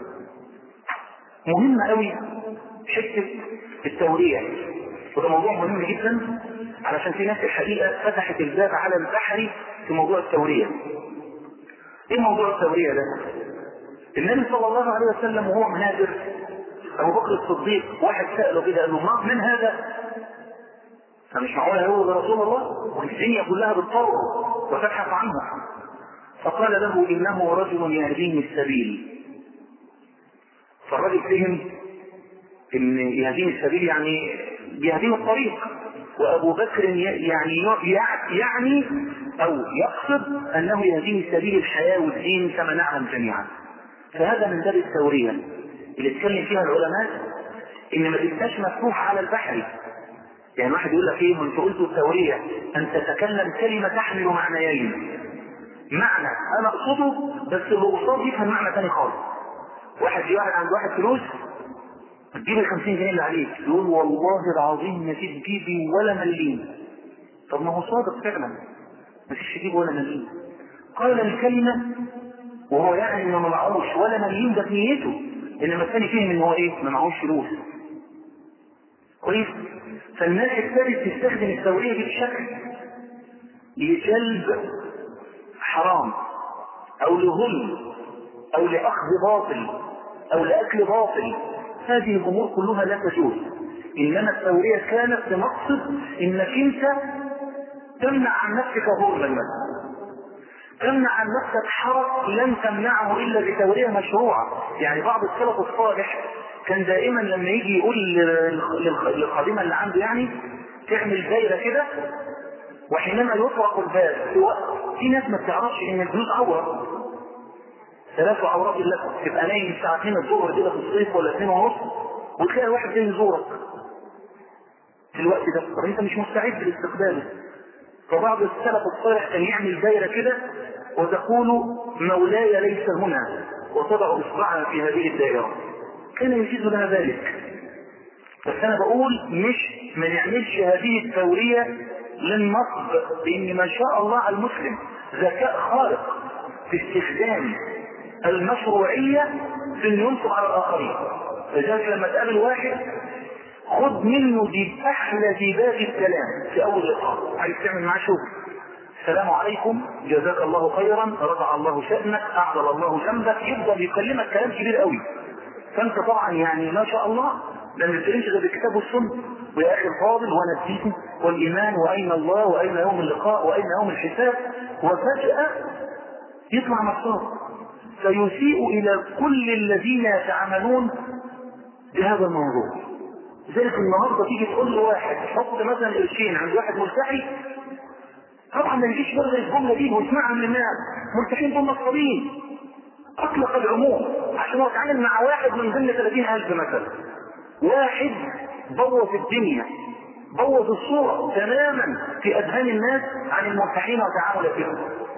مهمة قوي حتة التورية وده موضوع مهم جدا علشان في ناس الحقيقة فتحت الباب على البحر في موضوع التورية. ايه موضوع التورية ده؟ النبي صلى الله عليه وسلم وهو مهاجر ابو بكر الصديق واحد سأله كده قال له ما من هذا؟ فمش معقول هو ده رسول الله والدنيا كلها بالطور وتبحث عنه فقال له انه رجل يهديني السبيل فالرجل فهم ان يهديني السبيل يعني يهديني الطريق وابو بكر يعني يعني او يقصد انه يهديني سبيل الحياه والدين كما نعلم جميعا فهذا من باب التوريه اللي اتكلم فيها العلماء ان ما تبقاش مفتوح على البحر يعني واحد يقول لك ايه انت قلت التوريه ان تتكلم كلمه تحمل معنيين معنى انا اقصده بس اللي قصاد يفهم معنى ثاني خالص واحد في واحد عنده واحد فلوس تجيب ال 50 جنيه اللي عليك يقول والله العظيم ما فيش جيبي ولا مليم طب ما هو صادق فعلا ما فيش جيب ولا مليم قال الكلمه وهو يعني انه ما معهوش ولا مليم ده في نيته انما الثاني فهم ان هو ايه ما معهوش فلوس كويس فالناس ابتدت تستخدم التوريه دي بشكل لجلب حرام او لظلم او لاخذ باطل او لاكل باطل هذه الامور كلها لا تجوز انما التوريه كانت بمقصد انك انت تمنع عن نفسك ظلما مثلا تمنع عن نفسك حرج لن تمنعه الا بتوريه مشروعه يعني بعض السلف الصالح كان دائما لما يجي يقول للخادمه اللي عنده يعني تعمل دايره كده وحينما يطرق الباب في وقت في ناس ما بتعرفش ان الجلوس عوره ثلاث عورات لك تبقى نايم الساعه 2 الظهر كده في الصيف ولا 2 ونص وتلاقي واحد جاي يزورك في الوقت ده طب انت مش مستعد لاستقباله فبعض السلف الصالح كان يعمل دايره كده وتقول مولاي ليس هنا وتضع اصبعها في هذه الدائره كان يجيز لها ذلك بس انا بقول مش ما نعملش هذه التوريه للنصب لان ما شاء الله على المسلم ذكاء خارق في استخدام المشروعيه في انه ينصب على الاخرين لذلك لما تقابل واحد خد منه دي احلى ديباج الكلام في اول لقاء عايز تعمل معاه شغل السلام عليكم جزاك الله خيرا رفع الله شأنك اعدل الله جنبك يفضل يكلمك كلام كبير قوي فانت طبعا يعني ما شاء الله ده ما بتتكلمش غير بالكتاب والسنه ويا اخي الفاضل وانا الدين والايمان واين الله واين يوم اللقاء واين يوم الحساب وفجاه يطلع مصاب فيسيء الى كل الذين يتعاملون بهذا الموضوع لذلك النهارده تيجي تقول له واحد حط مثلا قرشين عند واحد ملتحي طبعا ما يجيش بره الجمله دي ويسمعها من الناس ملتحين دول نصابين اطلق العموم عشان هو اتعامل مع واحد من ضمن 30000 مثلا واحد بوظ الدنيا بوظ الصورة تماما في أذهان الناس عن الملتحين وتعامل فيهم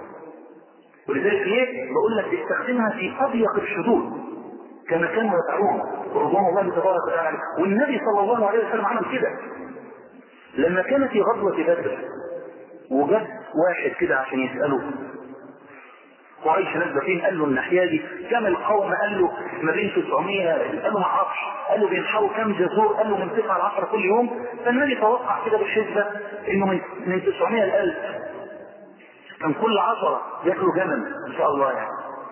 ولذلك ليه؟ بقول لك استخدمها في أضيق الحدود كما كانوا يفعلون رضوان الله تبارك وتعالى والنبي صلى الله عليه وسلم عمل كده لما كان في غزوة بدر وجد واحد كده عشان يسأله قريش نازله فين؟ قال له الناحيه دي كم القوم؟ قال له ما بين 900 قال له ما اعرفش قال له بينحروا كم جزور؟ قال له من 9 ل 10 كل يوم فالنبي توقع كده بالحسبه انه من من 900 ل 1000 كان كل 10 ياكلوا جمل ان شاء الله يعني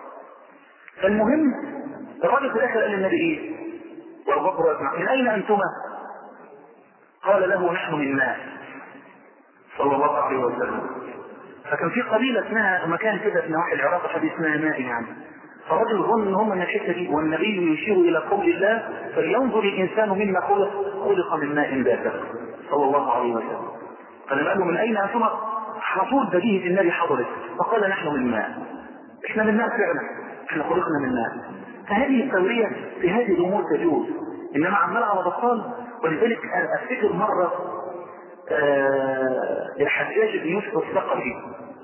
فالمهم الراجل في الاخر قال للنبي ايه؟ وابو بكر من اين انتما؟ قال له نحن من ماء صلى الله عليه وسلم فكان في قبيله اسمها مكان كده في نواحي العراق حد اسمها مائي يعني فالرجل ظن ان هم من الحته دي والنبي يشير الى قول الله فلينظر الانسان مما خلق خلق من ماء دافق صلى الله عليه وسلم فلما قال له من اين انتم على طول بديهه النبي حضرت فقال نحن من ماء احنا من ماء فعلا احنا خلقنا من ماء فهذه التوريه في هذه الامور تجوز انما عمال على بطال ولذلك انا افتكر مره آه الحجاج بن يوسف الثقفي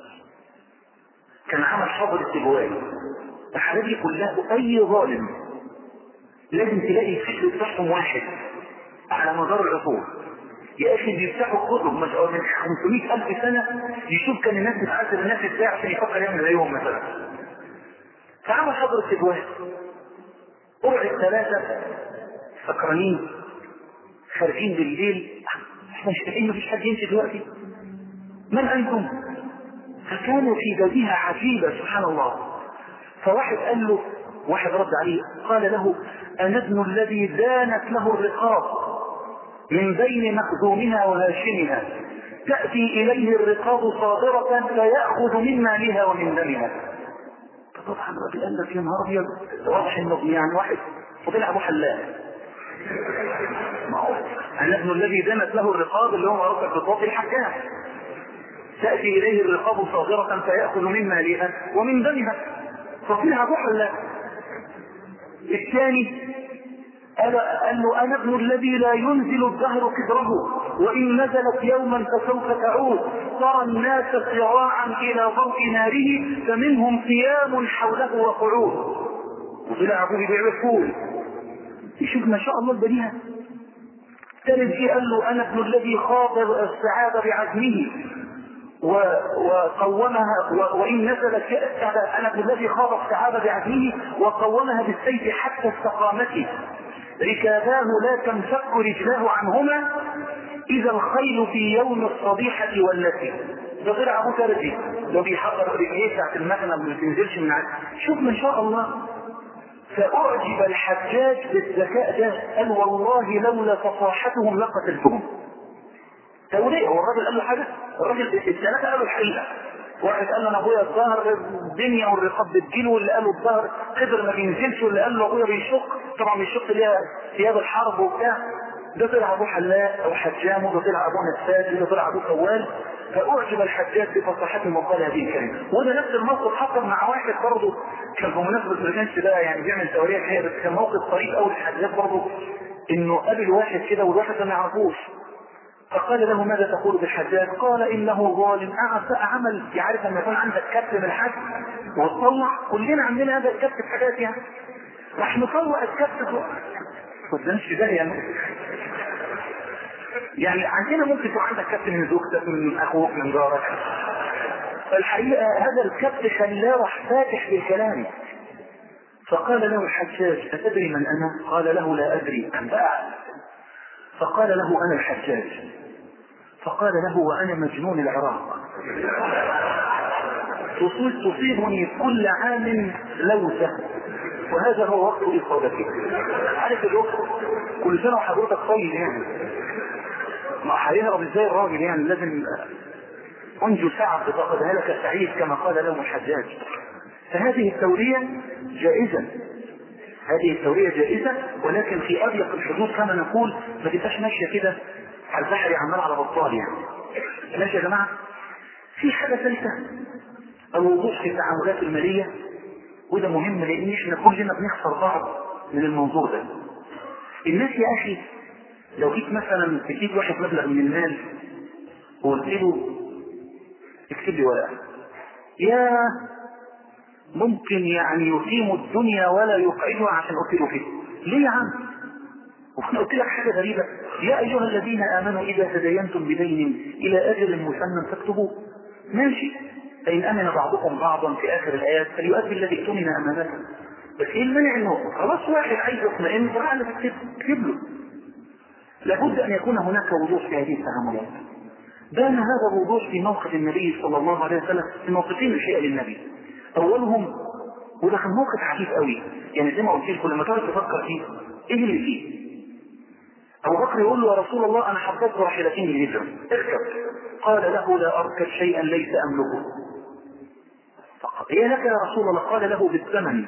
كان عمل حظر استجوائي الحاجات دي كلها اي ظالم لازم تلاقي الفكر بتاعهم واحد على مدار العصور يا اخي بيفتحوا كتب من 500 الف سنه يشوف كان الناس بتعذب الناس ازاي عشان يفكر يعمل زيهم مثلا فعمل حظر استجوائي قرع الثلاثه سكرانين خارجين بالليل احنا مش لاقيين مفيش حد يمشي دلوقتي من انتم؟ فكانوا في بديهه عجيبه سبحان الله فواحد قال له واحد رد عليه قال له انا ابن الذي دانت له الرقاب من بين مخزومها وهاشمها تاتي اليه الرقاب صادره فياخذ من مالها ومن دمها فطبعا الراجل قال لك يا نهار ابيض واضح انه يعني واحد وطلع ابو حلاق أنا ابن الذي دنت له الرقاب اللي هو رب الرقاب الحكام تأتي إليه الرقاب صاغرة فيأخذ من مالها ومن دمها ففيها بحل الثاني قال, قال له أنا ابن الذي لا ينزل الدهر كبره وإن نزلت يوما فسوف تعود ترى الناس صراعا إلى ضوء ناره فمنهم قيام حوله وقعود وطلع أبوه بيبيع الفول يشوف ما شاء الله البديهة ثالث ايه قال له انا ابن الذي خاض السعادة بعزمه و... وقومها و... وان نزلت انا ابن الذي خاض السعادة بعزمه وقومها بالسيف حتى استقامته ركاباه لا تنفك رجلاه عنهما اذا الخيل في يوم الصبيحة والتي ده غير ابو ترجي لو بيحضر رجليه بتاعت المكنه ما بتنزلش من عاد شوف ما شاء الله فأعجب الحجاج بالذكاء ده قال والله لولا فصاحتهم لقتلتهم توليه هو الراجل قال له حاجة الراجل الثلاثة قالوا الحقيقة واحد قال له انا ابويا الظهر الدنيا والرقاب بتجيله واللي قالوا الظهر قدر ما بينزلش واللي قال له ابويا بيشق طبعا بيشق ليها ثياب الحرب وبتاع ده طلع ابو حلاق او حجام وده طلع ابو نساج وده طلع ابو كوال فاعجب الحجاج بفصاحتهم وقال هذه الكلمه وده نفس الموقف حصل مع واحد برضه كان بمناسبه ما كانش ده يعني بيعمل توريه الحقيقه بس كان موقف طريف قوي للحجاج برضه انه قابل واحد كده والواحد ده ما يعرفوش فقال له ماذا تقول بالحجاج؟ قال انه ظالم قعد بقى عمل يعرف لما يكون عندك كبت من الحج وتطلع كلنا عندنا هذا الكبت في حاجات يعني راح نطلع الكبت ما تدنش ده يعني يعني عندنا ممكن يكون عندك كبت من زوجتك من اخوك من جارك فالحقيقه هذا الكبت خلاه راح فاتح بالكلام فقال له الحجاج أتدري من أنا؟ قال له لا أدري أم بقى فقال له أنا الحجاج فقال له وأنا مجنون العراق تصيبني كل عام لوثة وهذا هو وقت إصابتي عارف الوقت كل سنة وحضرتك طيب يعني ما هيهرب ازاي الراجل يعني لازم انجو سعد فقد هلك سعيد كما قال له الحجاج فهذه التورية جائزة هذه التورية جائزة ولكن في أضيق الحدود كما نقول ما تبقاش ماشية كده على البحر عمال على بطال يعني ماشي يا جماعة في حاجة ثالثة الوضوح في التعاملات المالية وده مهم لأن احنا كلنا بنخسر بعض من الموضوع ده الناس يا أخي لو جيت مثلا تجيب واحد مبلغ من المال وقلت له اكتب لي ورقة يا ممكن يعني يقيم الدنيا ولا يقعدها عشان أكله فيه ليه يا عم وأنا قلت لك حاجة غريبة يا أيها الذين آمنوا إذا تدينتم بدين إلى أجل مسمى فاكتبوه ماشي فإن أمن بعضكم بعضا في آخر الآيات فليؤدي الذي اؤتمن أمانته بس إيه المانع إنه خلاص واحد عايز يطمئن فأنا بكتب اكتب له لابد أن يكون هناك وضوح في هذه التعاملات بان هذا الوضوح في موقف النبي صلى الله عليه وسلم في موقفين الحقيقة للنبي اولهم وده كان موقف عجيب قوي يعني زي ما قلت لكم لما تقعد تفكر فيه ايه اللي فيه ابو بكر يقول له يا رسول الله انا حضرت راحلتين للهجره اركب قال له لا أركب شيئا ليس أملكه فقال إيه لك يا رسول الله قال له بالثمن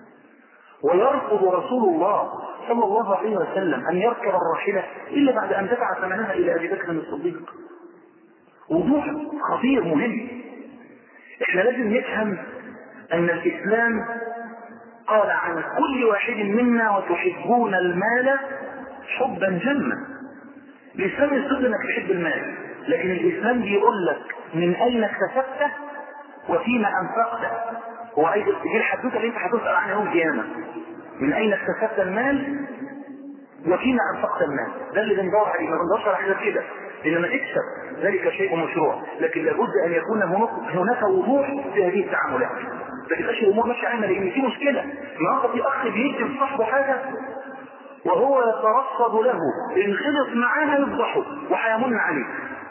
ويرفض رسول الله صلى الله عليه وسلم أن يركب الراحلة إلا بعد أن دفع ثمنها إلى أبي بكر الصديق وضوح خطير مهم احنا لازم نفهم أن الإسلام قال عن كل واحد منا وتحبون المال حبا جما الإسلام يصدق أنك تحب المال لكن الإسلام بيقول لك من أين اكتسبته وفيما أنفقته هو عايز دي الحدوته اللي أنت هتسأل عنها يوم القيامة من أين اكتسبت المال وفيما أنفقت المال ده اللي بندور عليه ما بندورش على حاجة كده إنما تكسب ذلك شيء مشروع لكن لابد أن يكون هناك وضوح في هذه التعاملات ما تبقاش الأمور ماشية عامة لأن في مشكلة النهارده في أخ بيدي لصاحبه حاجة وهو يترصد له إن خلص معاها يفضحه وهيمن عليه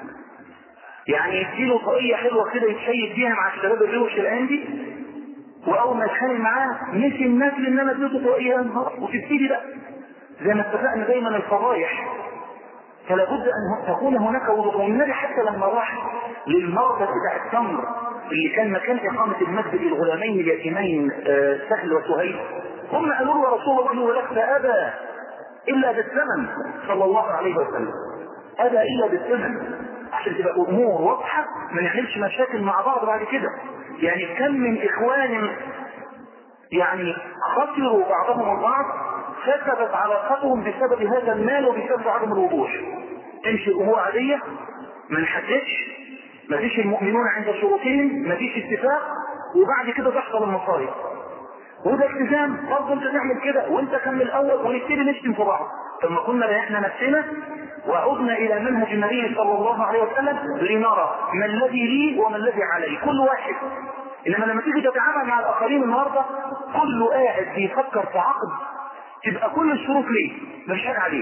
يعني يديله طاقية حلوة كده يتشيد بيها مع الشباب الروش الآن دي واول ما يتخانق معاه نسي الناس ان انا اديته طاقية انهار وتبتدي بقى زي ما اتفقنا دايما الفضايح فلا بد ان تكون هناك وضوء والنبي حتى لما راح للمربد بتاع التمر اللي كان مكان اقامه المسجد الغلامين اليتيمين آه سهل وسهيل هم قالوا له يا رسول الله ولك فابى الا بالثمن صلى الله عليه وسلم ابى الا بالثمن عشان تبقى امور واضحه ما نعملش مشاكل مع بعض بعد كده يعني كم من اخوان يعني خسروا بعضهم البعض فسدت علاقتهم بسبب هذا المال وبسبب عدم الوضوح تمشي الامور عاديه ما نحددش ما فيش المؤمنون عند شروطهم ما فيش اتفاق وبعد كده تحصل المصايب وده التزام برضه انت تعمل كده وانت كمل الاول ونبتدي نشتم في بعض ثم كنا ريحنا نفسنا وعدنا الى منهج النبي صلى الله عليه وسلم لنرى ما الذي لي وما الذي علي كل واحد انما لما تيجي تتعامل مع الاخرين النهارده كله قاعد بيفكر في عقد تبقى كل الشروط ليه مش حاجه عليه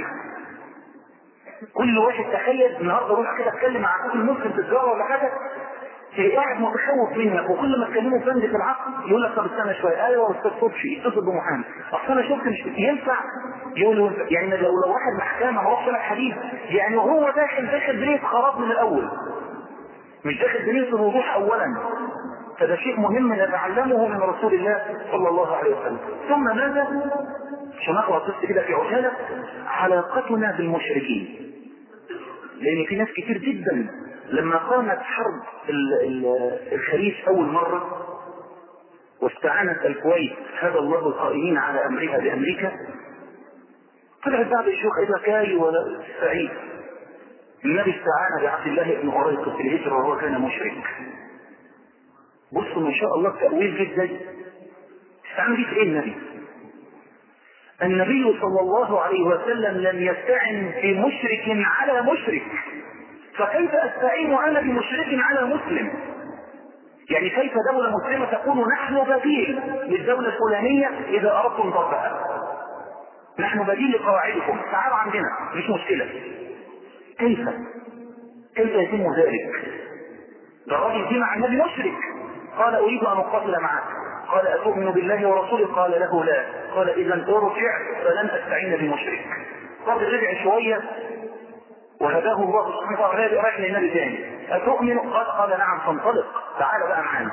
كل واحد تخيل النهارده روح كده اتكلم مع اخوك المسلم في التجاره ولا حاجه تلاقيه قاعد متخوف منك وكل ما تكلمه فند في العقد يقول لك طب استنى شويه ايوه استاذ صبحي اتصل بمحامي اصل انا شفت مش ينفع يقول له يعني لو لو واحد محكمه ما راحش لك حديث يعني وهو داخل داخل بنيه خراب من الاول مش داخل بنيه الوضوح اولا فده شيء مهم نتعلمه من رسول الله صلى الله عليه وسلم ثم ماذا عشان اقرا بس كده في عجاله علاقتنا بالمشركين لان في ناس كتير جدا لما قامت حرب الخليج اول مره واستعانت الكويت هذا الله القائمين على امرها بامريكا طلعت بعض الشيوخ اذا كاي ولا سعيد النبي استعان بعبد الله بن قريظه في الهجره وهو كان مشرك بصوا ما شاء الله تأويل جدا استعان بيه في ايه النبي النبي صلى الله عليه وسلم لم يستعن بمشرك على مشرك فكيف استعين انا بمشرك على مسلم يعني كيف دولة مسلمة تقول نحن بديل للدولة الفلانية إذا أردتم ضربها نحن بديل لقواعدكم تعالوا عندنا مش مشكلة كيف كيف يتم ذلك ده الراجل دي مع النبي مشرك قال أريد أن أقاتل معك قال أتؤمن بالله ورسوله قال له لا قال إذا ارجع فلن أستعين بمشرك قال رجع شوية وهداه الله سبحانه وتعالى رايح للنبي تاني أتؤمن قال قال نعم فانطلق تعال بقى معانا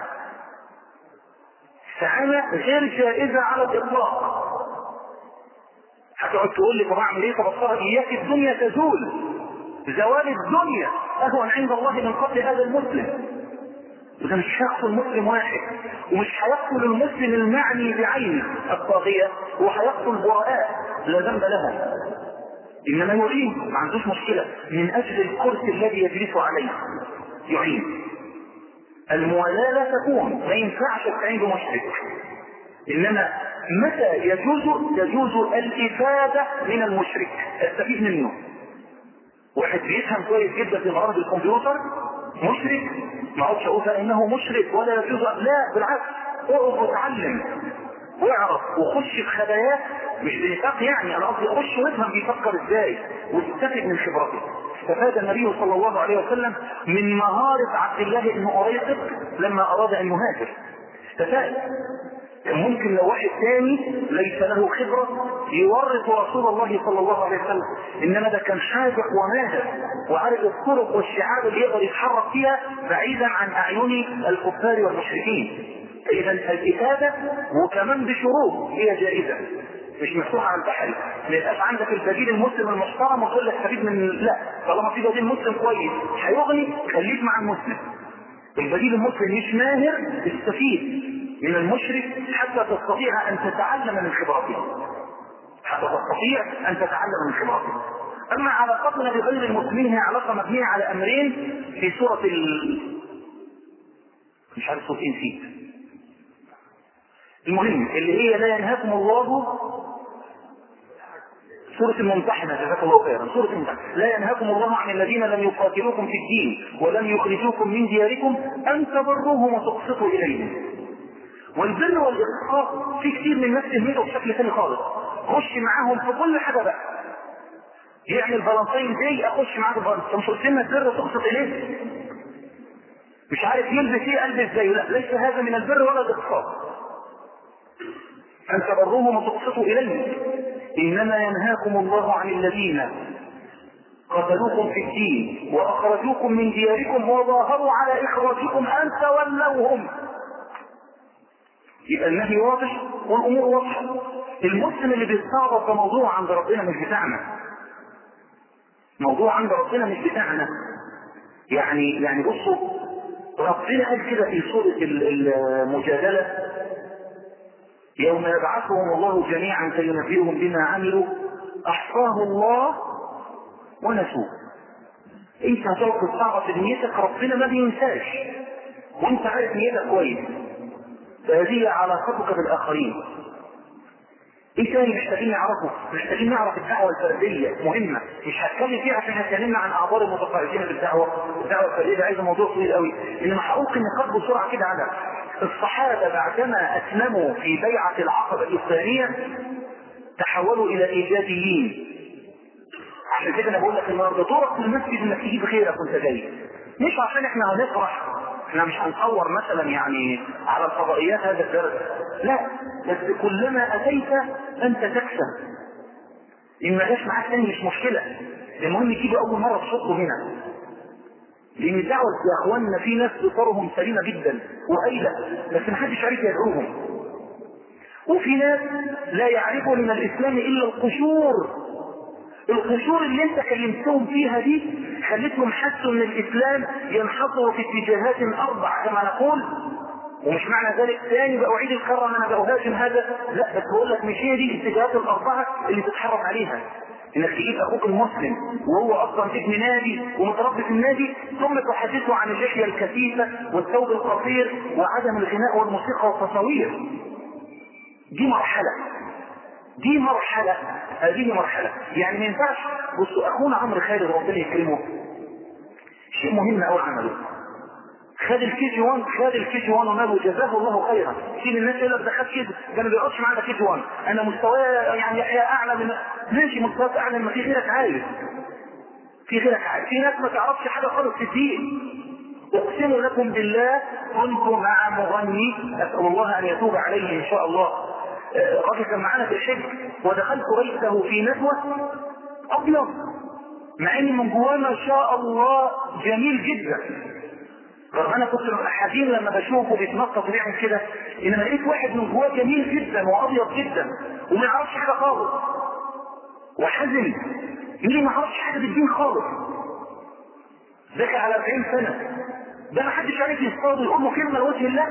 استعانة غير جائزة على الإطلاق هتقعد تقول لي طب اعمل ايه طب اصلها اياك الدنيا تزول زوال الدنيا اهون عند الله من قتل هذا المسلم وده مش هيقتل مسلم واحد ومش هيقتل المسلم المعني بعينه الطاغية هو هيقتل براءات لا ذنب لها انما يعين ما عندوش مشكلة من اجل الكرسي الذي يجلس عليه يعين الموالاة لا تكون ما ينفعش تستعين بمشرك انما متى يجوز يجوز الافادة من المشرك استفيد منه واحد بيفهم كويس جدا في مهارة الكمبيوتر مشرك ما اقعدش اقول انه مشرك ولا يجوز لا بالعكس اقعد واتعلم واعرف وخش في خبايات مش بنفاق يعني انا قصدي اخش وافهم بيفكر ازاي واستفد من خبرته استفاد النبي صلى الله عليه وسلم من مهارة عبد الله بن أريقط لما أراد أن يهاجر استفاد ممكن لو واحد ثاني ليس له خبرة يورط رسول الله صلى الله عليه وسلم انما ده كان حاذق وماهر وعارف الطرق والشعاب اللي يقدر يتحرك فيها بعيدا عن اعين الكفار والمشركين اذا الكتابة وكمان بشروط هي جائزة مش مفتوحة على البحر ما يبقاش عندك البديل المسلم المحترم وتقول لك حبيب من لا طالما في بديل مسلم كويس هيغني خليك مع المسلم البديل المسلم مش ماهر استفيد من المشرك حتى تستطيع ان تتعلم من خبرته حتى تستطيع ان تتعلم من خبرته اما علاقتنا بغير المسلمين هي علاقه مبنيه على امرين في سوره ال... مش عارف سوره ايه نسيت المهم اللي هي لا ينهاكم الله سورة الممتحنة جزاك الله خيرا سورة الممتحنة لا ينهاكم الله عن الذين لم يقاتلوكم في الدين ولم يخرجوكم من دياركم أن تبروهم وتقسطوا إليهم والبر والإقساط في كتير من الناس فهمته بشكل ثاني خالص خش معاهم في كل حاجة بقى يعمل فالنتين دي اخش معاه في مش قلت لنا البر وتقسط اليه مش عارف يلبس ايه البس زيه لا ليس هذا من البر ولا الاقساط ان تبروهم وتقسطوا اليه انما ينهاكم الله عن الذين قتلوكم في الدين واخرجوكم من دياركم وظاهروا على اخراجكم ان تولوهم يبقى النهي واضح والامور واضحه المسلم اللي بيستعرض ده موضوع عند ربنا مش بتاعنا موضوع عند ربنا مش بتاعنا يعني يعني بصوا ربنا قال كده في سوره المجادله يوم يبعثهم الله جميعا فينبئهم بما عملوا احصاه الله ونسوه انت هتقعد تستعرض في نيتك ربنا ما بينساش وانت عارف نيتك كويس فهذه علاقتك بالاخرين ايه تاني محتاجين نعرفه؟ محتاجين نعرف الدعوة الفردية مهمة، مش هتكلم فيها عشان هتكلمنا عن اعضاء المتقاعدين بالدعوة، الدعوة الفردية ده عايزة موضوع طويل قوي، انما هألقي النقاط بسرعة كده على الصحابة بعدما اسلموا في بيعة العقبة الثانية تحولوا الى ايجابيين. عشان كده انا بقول لك النهارده دورك في المسجد انك تجيب خيرك وانت جاي. مش عشان احنا هنفرح احنا مش هنصور مثلا يعني على الفضائيات هذا الدرس لا بس كلما اتيت انت تكسب ان ما جاش معاك تاني مش مشكله المهم تيجي اول مره تصدوا هنا لان الدعوه يا اخواننا في ناس بصرهم سليمه جدا وهايله بس ما حدش عارف يدعوهم وفي ناس لا يعرفوا من الاسلام الا القشور القشور اللي انت كلمتهم فيها دي خلتهم حسوا ان الاسلام ينحصر في اتجاهات اربع كما نقول ومش معنى ذلك ثاني بأعيد الكرة انا بأهاجم هذا لا بس بقول لك مش هي دي الاتجاهات الاربعه اللي تتحرك عليها انك تجيب اخوك المسلم وهو اصلا ابن نادي ومتربي في النادي ثم تحدثه عن اللحيه الكثيفه والثوب القصير وعدم الغناء والموسيقى والتصاوير دي مرحله دي مرحلة هذه مرحلة يعني ما ينفعش بصوا اخونا عمرو خالد ربنا يكرمه شيء مهم قوي عمله خد الكي جي 1 خد الكي جي 1 وماله جزاه الله خيرا في الناس يقول لك ده خد كده ده ما بيقعدش معانا كي جي 1 انا مستواي يعني اعلى من ماشي مستواك اعلى ما في غيرك عايز في غيرك عايز في ناس ما تعرفش حاجه خالص في الدين اقسم لكم بالله كنت مع مغني اسال الله ان يتوب عليه ان شاء الله راجل كان معانا في الحج ودخلت بيته في ندوة أبيض مع إن من جواه ما شاء الله جميل جدا رغم أنا كنت حزين لما بشوفه بيتنطط وبيعمل كده إنما لقيت واحد من جواه جميل جدا وأبيض جدا وما يعرفش حاجة خالص وحزن ليه ما يعرفش حاجة بالدين خالص داخل على 40 سنة ده ما حدش عارف يصطاد ويقول له كلمة لوجه الله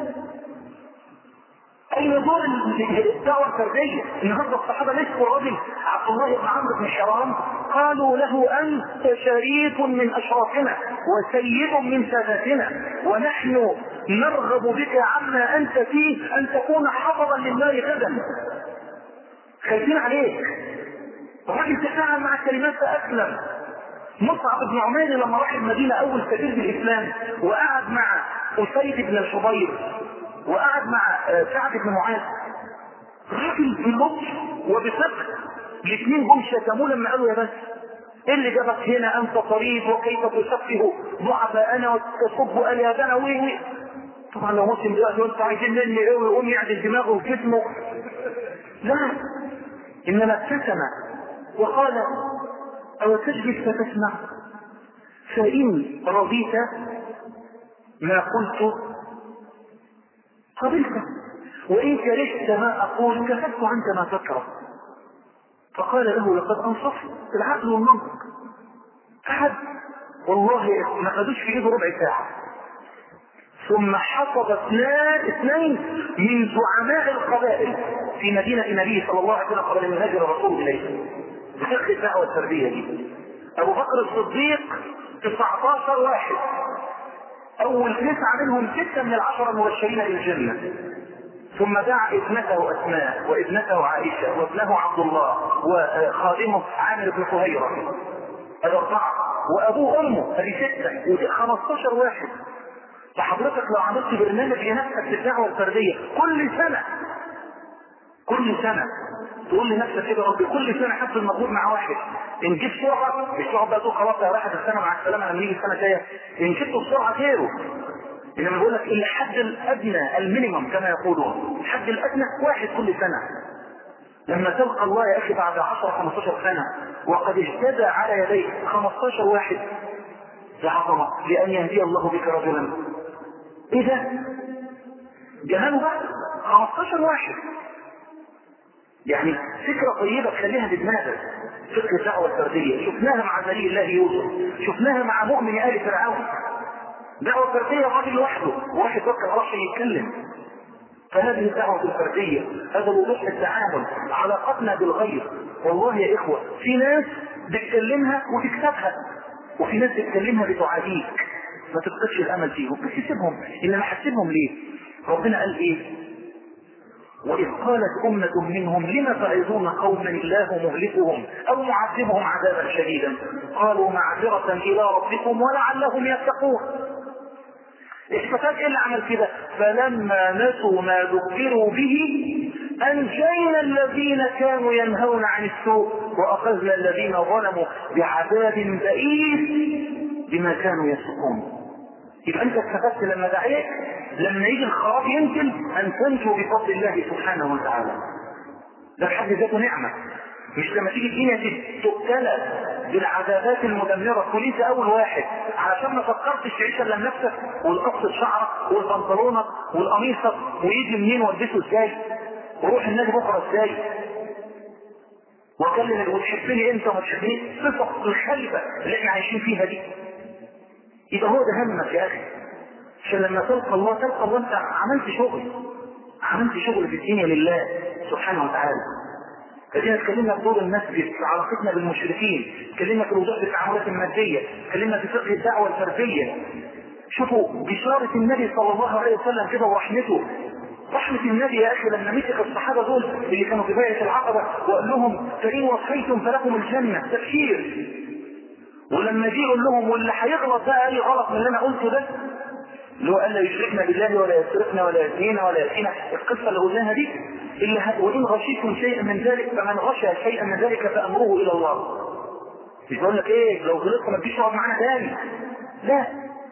اين دور الدعوه الفرديه النهارده الصحابه مسكوا راجل عبد الله بن عمرو بن حرام قالوا له انت شريف من اشرافنا وسيد من ساداتنا ونحن نرغب بك عما انت فيه ان تكون حفظا للنار غدا خايفين عليك الراجل تفاعل مع الكلمات فاسلم مصعب بن عمير لما راح المدينه اول كبير بالاسلام وقعد مع اسيد بن الحضير وقعد مع سعد بن معاذ راجل بلطف وبصدق الاثنين جم شتموه لما قالوا يا بس ايه اللي جابك هنا انت طريد وكيف تسفه ضعفاءنا وتصب الهتنا وي وي طبعا لو مسلم دلوقتي وانت عايزين مني ايه ويقوم يعدل دماغه وجسمه لا انما ابتسم وقال او تجلس فتسمع فان رضيت ما قلت قبلت وان كرهت ما اقول كففت عنك ما تكره فقال له لقد انصفت العقل والمنطق احد والله ما خدوش في ايده ربع ساعه ثم حفظ اثنان اثنين من زعماء القبائل في مدينة النبي صلى الله عليه وسلم قبل أن يهاجر الرسول إليه بفقه الدعوة التربية دي أبو بكر الصديق 19 واحد أول تسعة منهم ستة من العشرة المبشرين بالجنة ثم دعا ابنته أسماء وابنته عائشة وابنه عبد الله وخادمه عامر بن فهيرة الأربعة وأبوه أمه هذه ستة ودي 15 واحد فحضرتك لو عملت برنامج لنفسك في الدعوه الفرديه كل سنه كل سنه تقول لنفسك كده ربي كل سنه حط المجهود مع واحد ان جبت سرعه مش تقعد بقى تقول خلاص يا واحد السنه مع السلامه لما نيجي السنه الجايه ان جبت بسرعه غيره انما بقول لك الحد الادنى المينيمم كما يقولون الحد الادنى واحد كل سنه لما تلقى الله يا اخي بعد 10 15 سنه وقد اهتدى على يديك 15 واحد لعظمه لان يهدي الله بك رجلا ايه ده؟ جهاله بقى 15 واحد يعني فكرة طيبة تخليها بدماغك فكرة الدعوة الفردية شفناها مع نبي الله يوسف شفناها مع مؤمن آل فرعون دعوة فردية راجل لوحده واحد فكر عرفش يتكلم فهذه الدعوة الفردية هذا الوضوح التعامل علاقتنا بالغير والله يا إخوة في ناس بتكلمها وتكتبها وفي ناس بتكلمها بتعاديك ما تفقدش الامل فيهم بس سيبهم انما حسبهم ليه ربنا قال ايه وإذ قالت أمة منهم لم تعظون قوما الله مهلكهم أو معذبهم عذابا شديدا قالوا معذرة إلى ربكم ولعلهم يتقون الفتاة ايه اللي عمل كده فلما نسوا ما ذكروا به انجينا الذين كانوا ينهون عن السوء واخذنا الذين ظلموا بعذاب بئيس بما كانوا يفسقون يبقى انت استفدت لما دعيت لما يجي الخراب ينزل ان تنجو بفضل الله سبحانه وتعالى ده بحد ذاته نعمه مش لما تيجي الدنيا تبتلى بالعذابات المدمره بوليس اول واحد علشان ما فكرتش تعيش الا لنفسك والقص شعرك والبنطلونك والقميصك ويجي منين والبسه ازاي وروح النادي بكره ازاي واكلم وتحبني انت وما تحبنيش صفه الخلفه اللي احنا عايشين فيها دي يبقى هو ده همك يا اخي عشان لما تلقى الله تلقى الله انت عملت شغل عملت شغل في الدنيا لله سبحانه وتعالى فدينا اتكلمنا في دور المسجد في علاقتنا بالمشركين اتكلمنا في الوضوح في التعاملات الماديه اتكلمنا في فقه الدعوه الفرديه شوفوا بشارة النبي صلى الله عليه وسلم كده ورحمته رحمة النبي يا أخي لما مسك الصحابة دول اللي كانوا في بيعة العقبة وقال لهم فإن وصيتم فلكم الجنة تبشير ولما جه يقول لهم واللي هيغلط بقى اي غلط من اللي انا قلته ده اللي هو قال لا يشركنا بالله ولا يسرقنا ولا يزنينا ولا يأتينا القصه اللي قلناها دي اللي ه... وان غشيتم شيئا من ذلك فمن غشى شيئا من ذلك فامره الى الله مش بقول لك ايه لو غلطت ما تجيش تقعد معانا تاني لا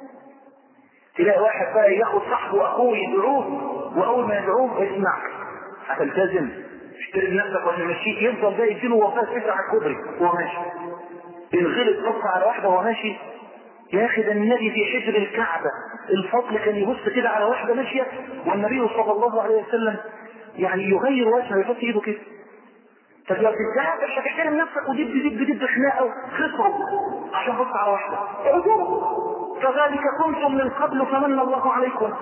تلاقي واحد بقى ياخد صاحبه واخوه يدعوه واول ما يدعوه اسمع هتلتزم اشتري لنفسك ولا مشيك يفضل ده يديله وفاه تسعه على الكوبري وهو ماشي ينغلط نص على واحده وهو ماشي يا اخي ده النبي في حجر الكعبه الفضل كان يبص كده على واحده ماشيه والنبي صلى الله عليه وسلم يعني يغير وجهه ويحط ايده كده طب لو تتزعق مش هتحترم نفسك ودب دب دب خناقه وخسروا عشان بص على واحده اعذروا كذلك كنتم من قبل فمن الله عليكم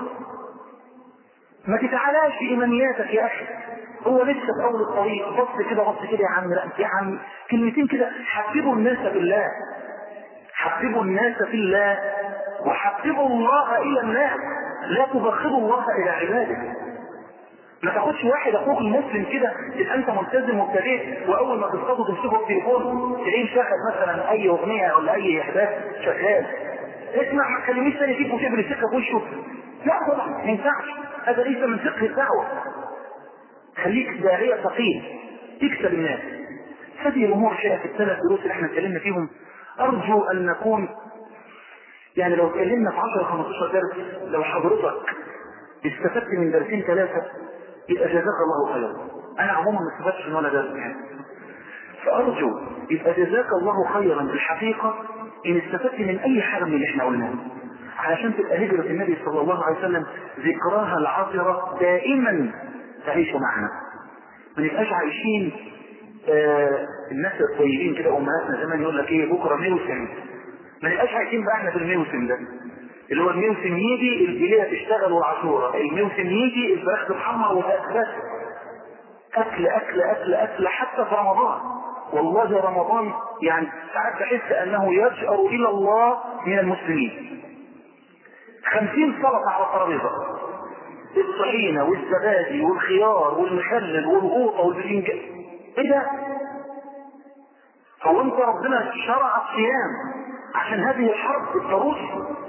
ما تتعالاش في ايمانياتك يا اخي هو لسه في اول الطريق بص كده بص كده يا عم لا يا عم كلمتين كده حببوا الناس بالله حببوا الناس في الله وحببوا الله الى الناس لا تبخلوا الله الى عباده ما تاخدش واحد اخوك المسلم كده تبقى انت ملتزم مبتدئ واول ما تصطادوا تمسكوا التليفون تلاقيه مشغل مثلا اي اغنيه ولا اي احداث شغال اسمع ما تكلمنيش تاني فيك وتبري سكه في وشه لا طبعا ما ينفعش هذا ليس من فقه الدعوه خليك داعيه ثقيل تكسب الناس هذه الامور شيء في الثلاث دروس اللي احنا اتكلمنا فيهم ارجو ان نكون يعني لو اتكلمنا في 10 15 درس لو حضرتك استفدت من درسين ثلاثة يبقى جزاك الله خيرا انا عموما ما استفدتش من ولا درس يعني فارجو يبقى جزاك الله خيرا بالحقيقة ان استفدت من اي حاجة من اللي احنا قلناه علشان تبقى هجرة النبي صلى الله عليه وسلم ذكراها العاطرة دائما تعيش معنا ما نبقاش عايشين آه الناس الطيبين كده امهاتنا زمان يقول لك ايه بكره موسم ما نبقاش عايشين بقى احنا في الموسم ده اللي هو الموسم يجي الجليه تشتغل والعاشوره الموسم يجي الفراخ تتحمر وتأكل اكل اكل اكل اكل حتى في رمضان والله رمضان يعني ساعات بحس انه يجأر الى الله من المسلمين خمسين سلطة على الترابيزة الطحينة والزبادي والخيار والمخلل والقوطة والبتنجان ايه ده؟ هو انت ربنا شرع الصيام عشان هذه الحرب الضروس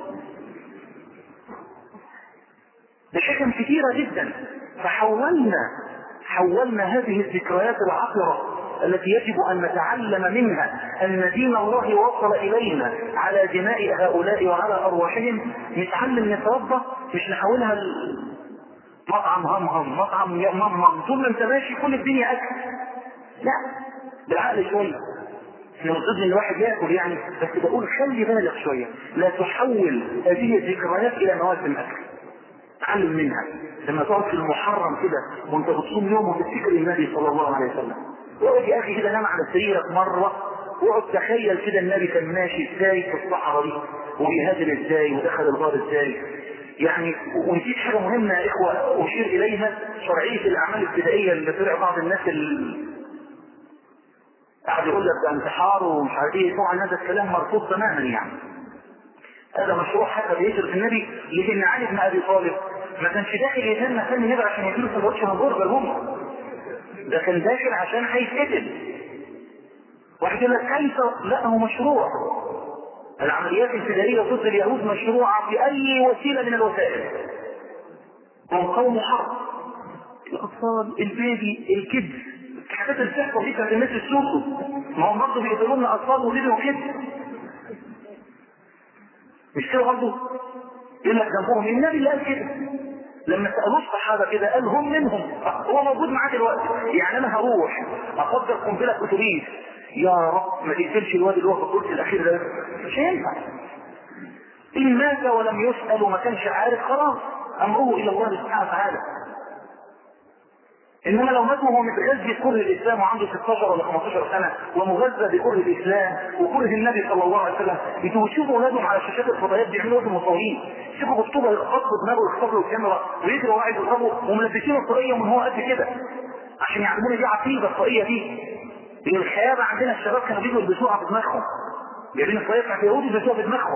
بحكم كثيرة جدا فحولنا حولنا هذه الذكريات العطرة التي يجب أن نتعلم منها أن دين الله وصل إلينا على دماء هؤلاء وعلى أرواحهم نتعلم نتوضا مش نحولها مطعم هم هم مطعم مم طول ما انت ماشي كل الدنيا أكل لا بالعقل شوية احنا ضد ان الواحد ياكل يعني بس بقول خلي بالك شويه لا تحول هذه الذكريات الى مواسم اكل تعلم منها لما تقعد في المحرم كده وانت بتصوم يوم وتفتكر النبي صلى الله عليه وسلم اقعد يا اخي كده نام على سريرك مره واقعد تخيل كده النبي كان ماشي ازاي في الصحراء دي وبيهاجر ازاي ودخل الغار ازاي يعني ونسيت حاجه مهمه يا اخوه اشير اليها شرعيه الاعمال الابتدائيه اللي طلع بعض الناس اللي قاعد يقول لك ده انتحار ومش عارف ايه طبعا هذا الكلام مرفوض تماما يعني هذا مشروع حتى بيشرف النبي لان علي بن ابي طالب ما كانش داخل يتم ثاني النبي عشان يديله سندوتش همبرجر هم ده كان داخل عشان هيتقتل واحد يقول لك كيف لا هو مشروع العمليات الفدائية ضد اليهود مشروعة بأي وسيلة من الوسائل هم قوم حرب الأطفال البيبي الكبد الحاجات اللي بتحصل دي كانت مثل السوق ما هم برضه بيقتلوا لنا أطفال وبيبي وكبد مش كده برضه يقول لك جنبهم النبي اللي قال كده لما سألوه الصحابة كده قال هم منهم هو موجود معاه دلوقتي يعني انا هروح افضل قنبلة اتوبيس يا رب ما تقتلش الواد اللي هو في الكرسي الاخير ده مش هينفع ان مات ولم يسأل وما كانش عارف خلاص امره الى الله سبحانه وتعالى انما لو مات وهو متغذي بكره الاسلام وعنده 16 ولا 15 سنه ومغذى بكره الاسلام وكره النبي صلى الله عليه وسلم انتوا بتشوفوا اولادهم على شاشات الفضائيات بيعملوا وقت مصورين يشوفوا بخطوبه يخبطوا دماغه ويخبطوا الكاميرا ويجروا واحد يضربوا وملبسينه الطاقيه من هو قد كده عشان يعلمونا دي عقيده الطاقيه دي لان الخيابه عندنا الشباب كانوا بيجوا يلبسوها في دماغهم جايبين الطاقيه بتاعت اليهود يلبسوها في دماغهم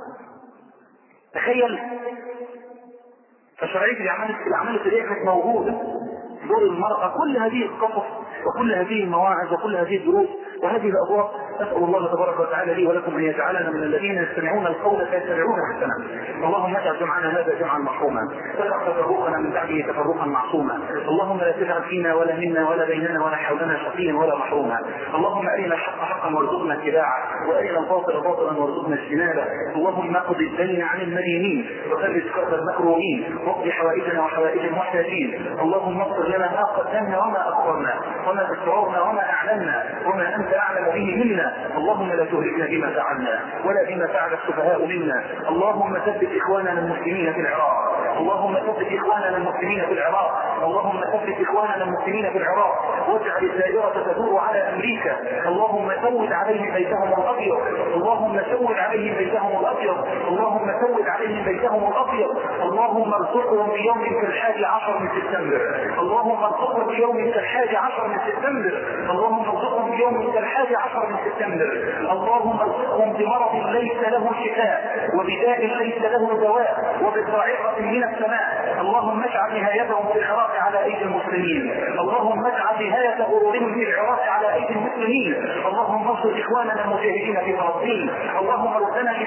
تخيل فشرعيه الاعمال الاعمال السريه كانت موجوده دور المرأة كل هذه القصص وكل هذه المواعظ وكل هذه الدروس وهذه الأبواب أسأل الله تبارك وتعالى لي ولكم أن يجعلنا من الذين يستمعون القول فيتبعون أحسنه اللهم اجعل جمعنا هذا جمعا مرحوما تدع تفرقنا من بعده تفرقا معصوما اللهم لا تجعل فينا ولا منا ولا بيننا ولا حولنا شقيا ولا محروما اللهم أرنا الحق حقا وارزقنا اتباعه وأرنا الباطل باطلا وارزقنا اجتنابه اللهم اقض الدين عن المدينين وفرج كرب المكروهين واقض حوائجنا وحوائج المحتاجين اللهم اغفر لنا ما قدمنا وما أخرنا وما أسررنا وما أعلنا وما أنت أعلم به منا اللهم لا تهلكنا بما فعلنا ولا بما فعل السفهاء منا اللهم ثبت إخواننا المسلمين في العراق اللهم ثبت إخواننا المسلمين في العراق اللهم ثبت إخواننا المسلمين في العراق واجعل الدائرة تدور على أمريكا اللهم سود عليهم بيتهم الأبيض اللهم سود عليهم بيتهم الأبيض اللهم سود عليهم بيتهم الأبيض اللهم ارزقهم بيوم كالحادي عشر من سبتمبر اللهم ارزقهم بيوم كالحادي عشر من سبتمبر اللهم ارزقهم بيوم كالحادي عشر من سبتمبر اللهم ارزقهم بمرض ليس له شفاء وبداء ليس له دواء وبصاعقة من السماء اللهم اجعل نهايتهم في العراق على ايدي المسلمين اللهم اجعل نهاية غرورهم في العراق على ايدي المسلمين اللهم انصر اخواننا المجاهدين في فلسطين اللهم ردنا الى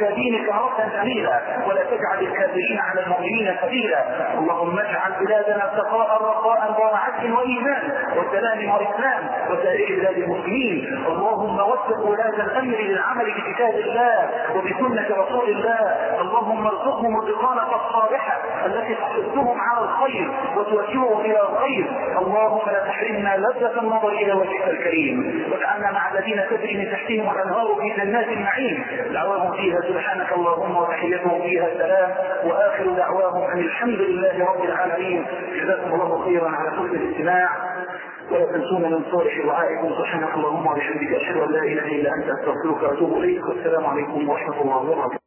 الى دينك مرة جميلة ولا تجعل الكافرين على المؤمنين سبيلا اللهم اجعل بلادنا سخاء رخاء وعدل وايمان وسلام واسلام وسائر بلاد المسلمين اللهم وفق ولاة الامر للعمل بكتاب الله وبسنة رسول الله اللهم ارزقهم البطانة الصالحة التي تحثهم على الخير وتوجههم الى الخير اللهم لا تحرمنا لذة النظر الى وجهك الكريم واجعلنا مع الذين تجري من تحتهم الانهار في جنات النعيم دعواهم فيها سبحانك اللهم وتحيتهم فيها سلام واخر دعواهم ان الحمد لله رب العالمين جزاكم الله خيرا على كل الاستماع ولا تنسونا من صالح دعائكم سبحانك اللهم وبحمدك اشهد ان لا اله الا انت استغفرك واتوب اليك والسلام عليكم ورحمه الله وبركاته